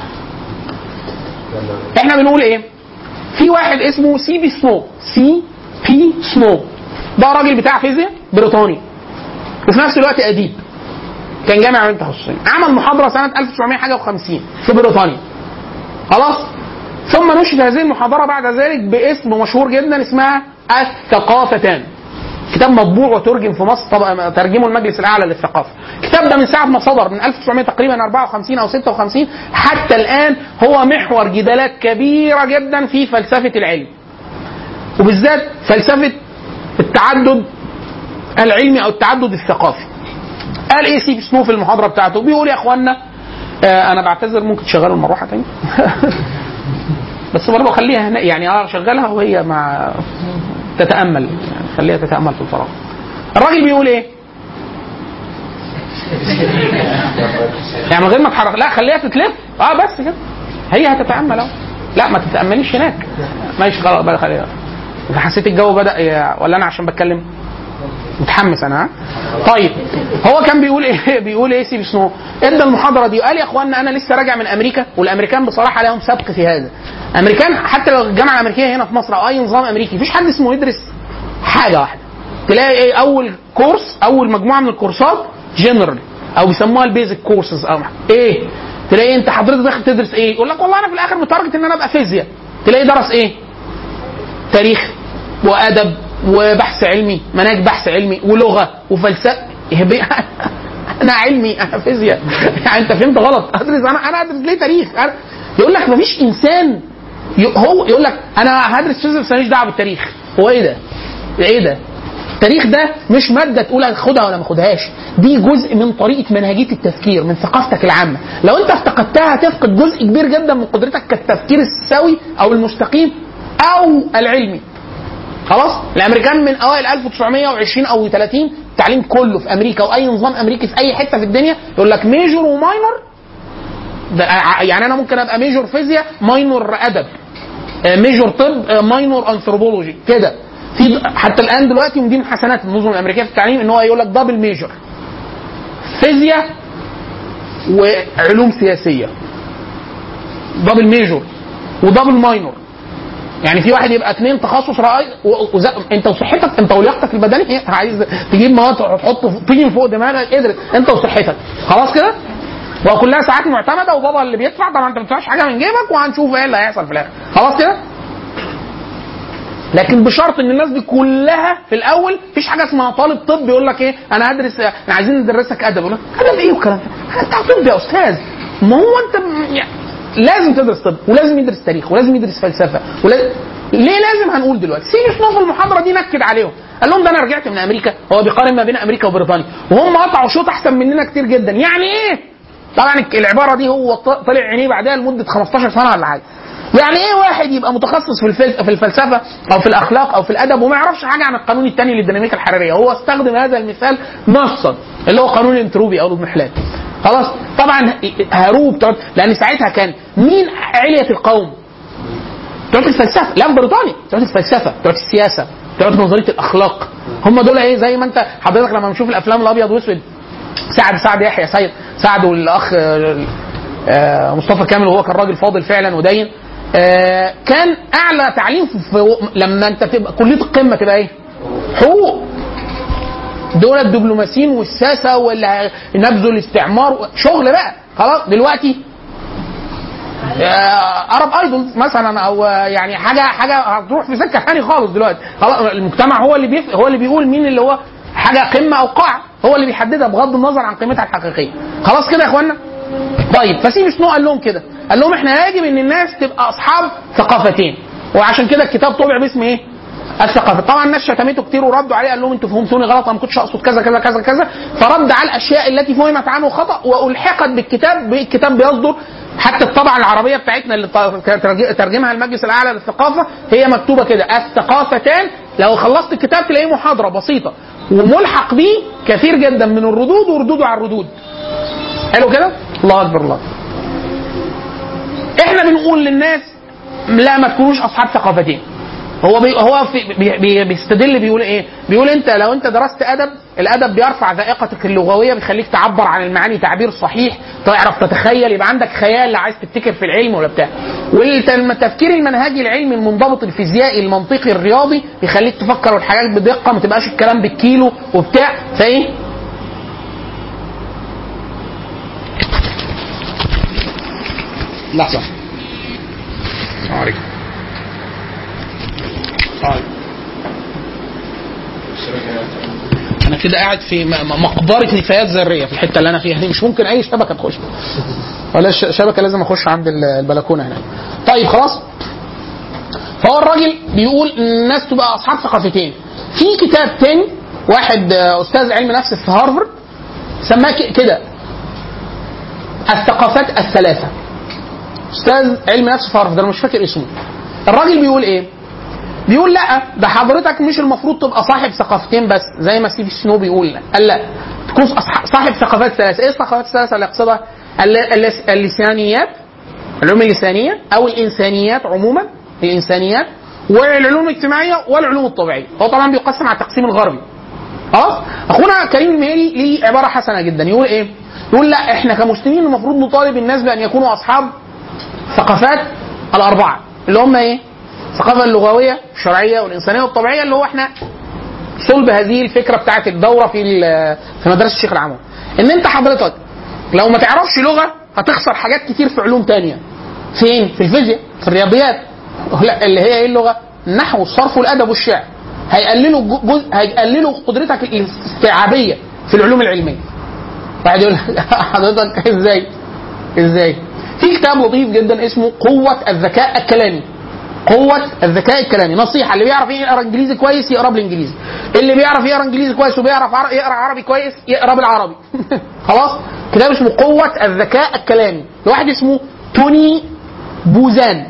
احنا بنقول ايه في واحد اسمه سي بي سنو سي بي سنو ده راجل بتاع فيزياء بريطاني وفي نفس الوقت اديب كان جامع علوم تخصصيه عمل محاضره سنه 1900 حاجه و50 في بريطانيا خلاص ثم نشرت هذه المحاضره بعد ذلك باسم مشهور جدا اسمها الثقافتان كتاب مطبوع وترجم في مصر طبعا ترجمه المجلس الاعلى للثقافه الكتاب ده من ساعه ما صدر من 1900 تقريبا 54 او 56 حتى الان هو محور جدالات كبيره جدا في فلسفه العلم وبالذات فلسفه التعدد العلمي او التعدد الثقافي قال ايه سيب سنو في المحاضره بتاعته بيقول يا اخوانا آه انا بعتذر ممكن تشغلوا المروحه تاني بس برضه خليها هنا يعني اه شغلها وهي مع تتامل يعني خليها تتامل في الفراغ الراجل بيقول ايه يعني من غير ما تحرك لا خليها تتلف اه بس كده هي هتتامل اهو لا ما تتامليش هناك ماشي خلاص بقى خليها انت حسيت الجو بدا ي- ولا انا عشان بتكلم متحمس انا ها؟ طيب هو كان بيقول ايه بيقول ايه سيب سنو ادى المحاضره دي وقال يا اخوانا انا لسه راجع من امريكا والامريكان بصراحه لهم سبق في هذا امريكان حتى لو الجامعه الامريكيه هنا في مصر او اي نظام امريكي مفيش حد اسمه يدرس حاجه واحده تلاقي ايه اول كورس اول مجموعه من الكورسات جنرال او بيسموها البيزك كورسز او ايه تلاقي انت حضرتك داخل تدرس ايه يقول لك والله انا في الاخر متارجت ان انا ابقى فيزياء تلاقي درس ايه تاريخ وادب وبحث علمي مناهج بحث علمي ولغه وفلسفه انا علمي انا فيزياء يعني انت فهمت غلط ادرس انا انا ادرس ليه تاريخ أنا يقول لك مفيش انسان ي- هو يقول لك انا هدرس فيزياء بس ماليش دعوه بالتاريخ هو ايه ده؟ ايه ده؟ التاريخ ده مش ماده تقول هاخدها ولا ما اخدهاش دي جزء من طريقه منهجيه التفكير من ثقافتك العامه لو انت افتقدتها هتفقد جزء كبير جدا من قدرتك كالتفكير السوي او المستقيم او العلمي خلاص الامريكان من اوائل 1920 او 30 التعليم كله في امريكا واي نظام امريكي في اي حته في الدنيا يقول لك ميجور وماينور ده ع- يعني انا ممكن ابقى ميجور فيزياء ماينور ادب آه، ميجور طب آه، ماينور انثروبولوجي كده في د- حتى الان دلوقتي من دي من حسنات النظم الامريكيه في التعليم ان هو يقول لك دبل ميجور فيزياء وعلوم سياسيه دبل ميجور ودبل ماينور يعني في واحد يبقى اثنين تخصص رأي و- وز... انت وصحتك انت ولياقتك البدنيه عايز تجيب مواد تحط طين فوق دماغك ادرس انت وصحتك خلاص كده وكلها ساعات معتمده وبابا اللي بيدفع طبعا انت ما بتدفعش حاجه من جيبك وهنشوف ايه اللي هيحصل في الاخر خلاص كده لكن بشرط ان الناس دي كلها في الاول مفيش حاجه اسمها طالب طب يقول لك ايه انا هدرس احنا عايزين ندرسك ادب يقول لك ادب ايه والكلام ده انت طب يا استاذ ما هو انت م- يعني لازم تدرس طب ولازم يدرس تاريخ ولازم يدرس فلسفه ولازم ليه لازم هنقول دلوقتي سيريوس نو في المحاضره دي نكد عليهم قال لهم ده انا رجعت من امريكا هو بيقارن ما بين امريكا وبريطانيا وهم قطعوا شوط احسن مننا كتير جدا يعني ايه طبعا العباره دي هو ط- طلع عينيه بعدها لمده 15 سنه ولا حاجه يعني ايه واحد يبقى متخصص في الفل... في الفلسفه او في الاخلاق او في الادب وما يعرفش حاجه عن القانون الثاني للديناميكا الحراريه هو استخدم هذا المثال نصا اللي هو قانون الانتروبي او الاضمحلال خلاص طبعا هروب بتوع- لان ساعتها كان مين علية القوم بتوع الفلسفه لا في بريطانيا بتوع الفلسفه بتوع السياسه بتوع نظريه الاخلاق هم دول ايه زي ما انت حضرتك لما بنشوف الافلام الابيض واسود سعد سعد يحيى سيد سعد والاخ آه، آه، مصطفى كامل وهو كان راجل فاضل فعلا ودين آه كان اعلى تعليم في في- لما انت تبقى كليه القمه تبقى ايه؟ حقوق دول الدبلوماسيين والساسه واللي نبذوا الاستعمار شغل بقى خلاص دلوقتي ارب ايدول مثلا او آه، يعني حاجه حاجه هتروح في سكه ثانيه خالص دلوقتي خلاص المجتمع هو اللي بيف... هو اللي بيقول مين اللي هو حاجه قمه او قاع هو اللي بيحددها بغض النظر عن قيمتها الحقيقيه خلاص كده يا اخوانا طيب فسيب شنو قال لهم كده قال لهم احنا يجب ان الناس تبقى اصحاب ثقافتين وعشان كده الكتاب طبع باسم ايه الثقافه طبعا الناس شتمته كتير وردوا عليه قال لهم انتوا فهمتوني غلط انا ما كنتش اقصد كذا كذا كذا كذا فرد على الاشياء التي فهمت عنه خطا والحقت بالكتاب الكتاب بيصدر حتى الطبعه العربيه بتاعتنا اللي ت- ترجمها المجلس الاعلى للثقافه هي مكتوبه كده الثقافتان لو خلصت الكتاب تلاقيه محاضره بسيطه وملحق بيه كثير جدا من الردود وردوده على الردود حلو كده الله اكبر الله احنا بنقول للناس لا ما تكونوش اصحاب ثقافتين هو بي هو في بي بي بيستدل بيقول ايه؟ بيقول انت لو انت درست ادب الادب بيرفع ذائقتك اللغويه بيخليك تعبر عن المعاني تعبير صحيح تعرف تتخيل يبقى عندك خيال عايز تبتكر في العلم ولا بتاع. والتفكير المنهجي العلمي المنضبط الفيزيائي المنطقي الرياضي بيخليك تفكر الحاجات بدقه ما تبقاش الكلام بالكيلو وبتاع فايه؟ لحظه السلام عليكم طيب انا كده قاعد في م- م- مقبره نفايات ذريه في الحته اللي انا فيها دي مش ممكن اي شبكه تخش ولا الش- شبكه لازم اخش عند ال- البلكونه هناك طيب خلاص فهو الراجل بيقول إن الناس تبقى اصحاب ثقافتين في كتاب تاني واحد آه، استاذ علم نفس في هارفرد سماه ك- كده الثقافات الثلاثه استاذ علم نفس في هارفرد انا مش فاكر اسمه الراجل بيقول ايه بيقول لا ده حضرتك مش المفروض تبقى صاحب ثقافتين بس زي ما ستيف سنو بيقول قال لا تكون أصح- صاحب ثقافات ثلاثه ايه الثقافات الثلاثه اللي يقصدها الل- اللس- اللسانيات العلوم اللسانيه او الانسانيات عموما الانسانيات والعلوم الاجتماعيه والعلوم الطبيعيه هو طبعا بيقسم على التقسيم الغربي خلاص اخونا كريم المهيري ليه عباره حسنه جدا يقول ايه يقول لا احنا كمسلمين المفروض نطالب الناس بان يكونوا اصحاب ثقافات الاربعه اللي هم ايه الثقافه اللغويه الشرعيه والانسانيه والطبيعيه اللي هو احنا صلب هذه الفكره بتاعت الدوره في ال- في مدرسه الشيخ العمود ان انت حضرتك لو ما تعرفش لغه هتخسر حاجات كتير في علوم تانية فين في الفيزياء في الرياضيات لا اللي هي ايه اللغه النحو والصرف والادب والشعر هيقللوا جو- جزء هيقللوا قدرتك الاستيعابيه في العلوم العلميه واحد يقول لك حضرتك ازاي ازاي في كتاب لطيف جدا اسمه قوة الذكاء الكلامي قوة الذكاء الكلامي نصيحة اللي بيعرف يقرا انجليزي كويس يقرا بالانجليزي اللي بيعرف يقرا انجليزي كويس وبيعرف عر- يقرا عربي كويس يقرا بالعربي خلاص كتاب اسمه قوة الذكاء الكلامي لواحد اسمه توني بوزان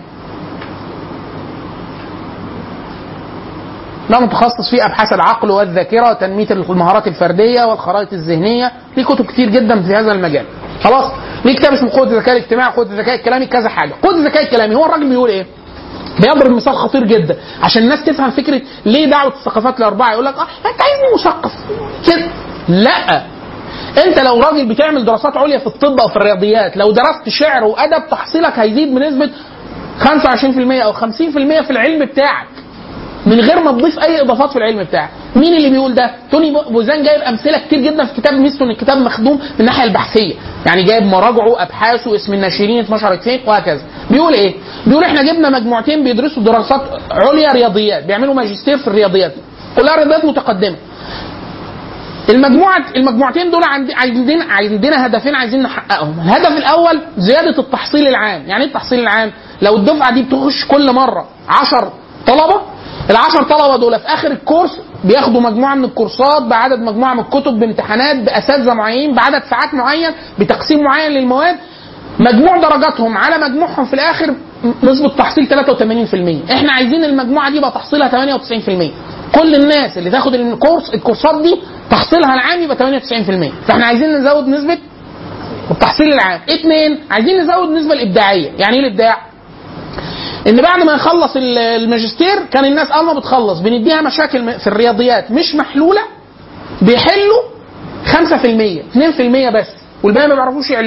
ده متخصص في ابحاث العقل والذاكره وتنميه المهارات الفرديه والخرائط الذهنيه ليه كتب كتير جدا في هذا المجال خلاص ليه كتاب اسمه قوه الذكاء الاجتماعي قوه الذكاء الكلامي كذا حاجه قوه الذكاء الكلامي هو الراجل بيقول ايه بيضرب مثال خطير جدا عشان الناس تفهم فكره ليه دعوه الثقافات الاربعه يقول لك اه انت عايزني مثقف كده لا انت لو راجل بتعمل دراسات عليا في الطب او في الرياضيات لو درست شعر وادب تحصيلك هيزيد بنسبه 25% او 50% في العلم بتاعك من غير ما تضيف اي اضافات في العلم بتاعك مين اللي بيقول ده توني بوزان جايب امثله كتير جدا في كتاب ميزته ان الكتاب مخدوم من الناحيه البحثيه يعني جايب مراجعه ابحاثه اسم الناشرين اتنشرت فين وهكذا بيقول ايه بيقول احنا جبنا مجموعتين بيدرسوا دراسات عليا رياضيات بيعملوا ماجستير في الرياضيات كلها رياضيات متقدمه المجموعة المجموعتين دول عند- عندنا عندنا هدفين عايزين نحققهم، الهدف الأول زيادة التحصيل العام، يعني إيه التحصيل العام؟ لو الدفعة دي بتخش كل مرة 10 طلبة العشر طلبة دول في آخر الكورس بياخدوا مجموعة من الكورسات بعدد مجموعة من الكتب بامتحانات بأساتذة معينين بعدد ساعات معين بتقسيم معين للمواد مجموع درجاتهم على مجموعهم في الاخر نسبه تحصيل 83% احنا عايزين المجموعه دي يبقى تحصيلها 98% كل الناس اللي تاخد الكورس الكورسات دي تحصيلها العام يبقى 98% فاحنا عايزين نزود نسبه التحصيل العام اثنين عايزين نزود النسبه الابداعيه يعني ايه الابداع ان بعد ما يخلص ال- الماجستير كان الناس اول ما بتخلص بنديها مشاكل م- في الرياضيات مش محلوله بيحلوا 5% 2% بس والباقي ما بيعرفوش يحلوه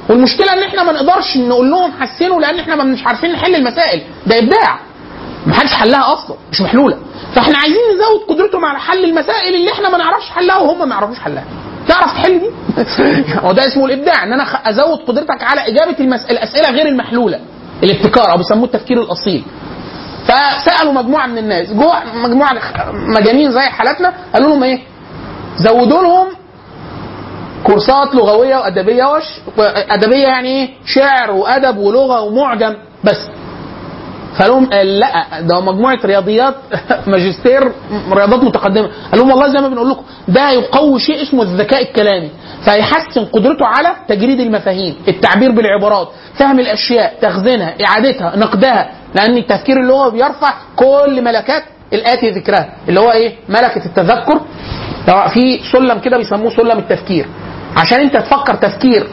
والمشكله ان احنا ما نقدرش نقول لهم حسنوا لان احنا ما مش عارفين نحل المسائل ده ابداع ما حدش حلها اصلا مش محلوله فاحنا عايزين نزود قدرتهم على حل المسائل اللي احنا ما نعرفش حلها وهم ما يعرفوش حلها تعرف تحل دي هو ده اسمه الابداع ان انا خ- ازود قدرتك على اجابه المس... الاسئله غير المحلوله الابتكار او بيسموه التفكير الاصيل فسالوا مجموعه من الناس جوه مجموعه مجانين زي حالاتنا قالوا لهم ايه زودوا لهم كورسات لغويه وادبيه وش ادبيه يعني ايه شعر وادب ولغه ومعجم بس فقال لهم آه، لا ده مجموعه رياضيات ماجستير رياضات متقدمه قال لهم والله زي ما بنقول لكم ده يقوي شيء اسمه الذكاء الكلامي فيحسن قدرته على تجريد المفاهيم التعبير بالعبارات فهم الاشياء تخزينها اعادتها نقدها لان التفكير اللغوي بيرفع كل ملكات الاتي ذكرها اللي هو ايه ملكه التذكر لو في سلم كده بيسموه سلم التفكير عشان انت تفكر تفكير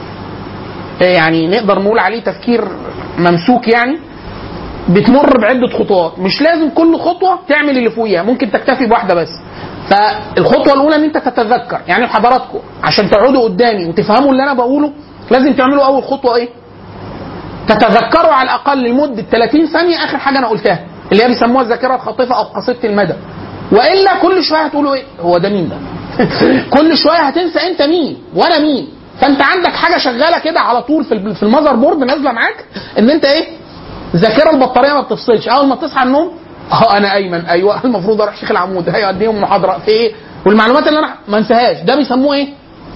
يعني نقدر نقول عليه تفكير ممسوك يعني بتمر بعده خطوات مش لازم كل خطوه تعمل اللي فوقيها ممكن تكتفي بواحده بس فالخطوه الاولى ان انت تتذكر يعني حضراتكم عشان تقعدوا قدامي وتفهموا اللي انا بقوله لازم تعملوا اول خطوه ايه تتذكروا على الاقل لمده 30 ثانيه اخر حاجه انا قلتها اللي هي بيسموها الذاكره الخاطفه او قصيده المدى والا كل شويه هتقولوا ايه هو ده مين ده كل شويه هتنسى انت مين وانا مين فانت عندك حاجه شغاله كده على طول في ال- في المذر بورد نازله معاك ان انت ايه ذاكره البطاريه ما بتفصلش اول ما تصحى النوم اه انا ايمن ايوه المفروض اروح شيخ العمود ايوه اديهم محاضره في ايه والمعلومات اللي انا ما انساهاش ده بيسموه ايه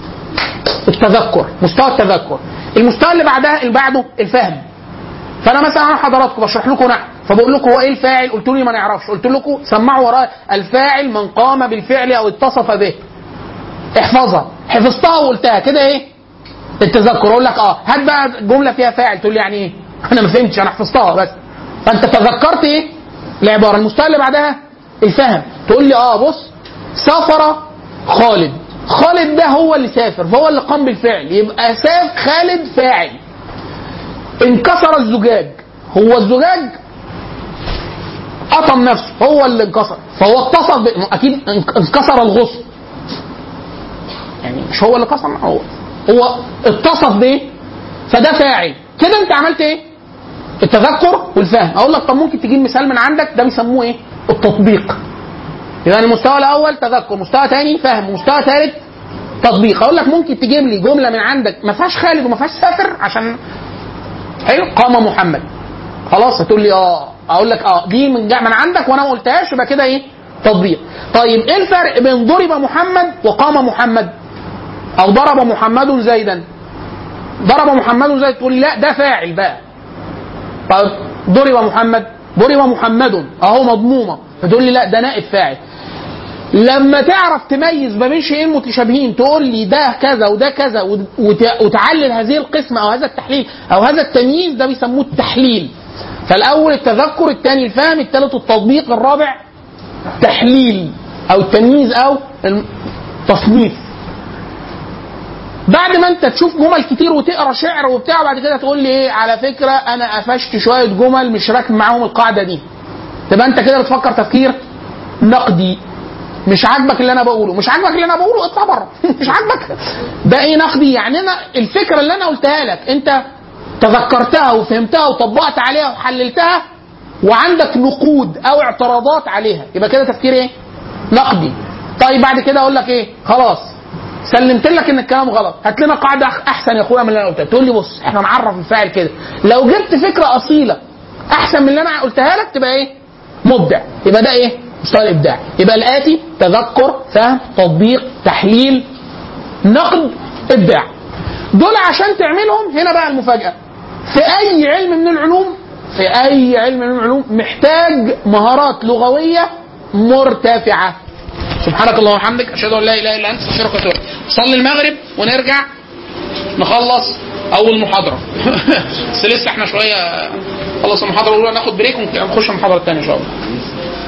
التذكر مستوى التذكر المستوى اللي بعدها اللي بعده الفهم فانا مثلا انا حضراتكم بشرح لكم نحو فبقول لكم هو ايه الفاعل قلتوا لي ما نعرفش قلت لكم سمعوا ورايا الفاعل من قام بالفعل او اتصف به احفظها حفظتها وقلتها كده ايه التذكر اقول لك اه هات بقى جمله فيها فاعل تقول لي يعني ايه انا ما فهمتش انا حفظتها بس فانت تذكرت ايه العباره المستوى اللي بعدها الفهم تقول لي اه بص سافر خالد خالد ده هو اللي سافر فهو اللي قام بالفعل يبقى ساف خالد فاعل انكسر الزجاج هو الزجاج قطم نفسه هو اللي انكسر فهو اتصف ب... اكيد انك- انكسر الغصن يعني مش هو اللي كسر هو هو اتصف بايه فده فاعل كده انت عملت ايه التذكر والفهم اقول لك طب ممكن تجيب مثال من عندك ده بيسموه ايه التطبيق يبقى المستوى الاول تذكر مستوى ثاني فهم مستوى ثالث تطبيق اقول لك ممكن تجيب لي جمله من عندك ما فيهاش خالد وما فيهاش سافر عشان حلو قام محمد خلاص هتقول لي اه اقول لك اه دي من جا- من عندك وانا ما قلتهاش يبقى كده ايه تطبيق طيب ايه الفرق بين ضرب محمد وقام محمد او ضرب محمد زيدا ضرب محمد زيد تقول لي لا ده فاعل بقى طيب ضرب محمد ضرب محمد اهو مضمومه فتقول لي لا ده نائب فاعل لما تعرف تميز ما بين شيئين متشابهين تقول لي ده كذا وده كذا وت- وت- وتعلل هذه القسمه او هذا التحليل او هذا التمييز ده بيسموه التحليل فالاول التذكر الثاني الفهم الثالث التطبيق الرابع تحليل او التمييز او التصنيف بعد ما انت تشوف جمل كتير وتقرا شعر وبتاع بعد كده تقول لي ايه على فكره انا قفشت شويه جمل مش راكب معاهم القاعده دي تبقى انت كده بتفكر تفكير نقدي مش عاجبك اللي انا بقوله مش عاجبك اللي انا بقوله اطلع بره مش عاجبك ده ايه نقدي يعني انا الفكره اللي انا قلتها لك انت تذكرتها وفهمتها وطبقت عليها وحللتها وعندك نقود او اعتراضات عليها يبقى كده تفكير ايه نقدي طيب بعد كده اقول لك ايه خلاص سلمت لك ان الكلام غلط هات لنا قاعده أح- احسن يا اخويا من اللي انا قلتها تقول لي بص احنا نعرف الفاعل كده لو جبت فكره اصيله احسن من اللي انا قلتها لك تبقى ايه مبدع يبقى ده ايه مستوى الابداع يبقى الاتي تذكر فهم تطبيق تحليل نقد ابداع دول عشان تعملهم هنا بقى المفاجاه في اي علم من العلوم في اي علم من العلوم محتاج مهارات لغويه مرتفعه سبحانك اللهم وبحمدك اشهد ان لا اله الا انت استغفرك واتوب إليك. صلي المغرب ونرجع نخلص اول محاضره بس لسه احنا شويه خلص المحاضره الاولى ناخد بريك ونخش المحاضره الثانيه ان شاء الله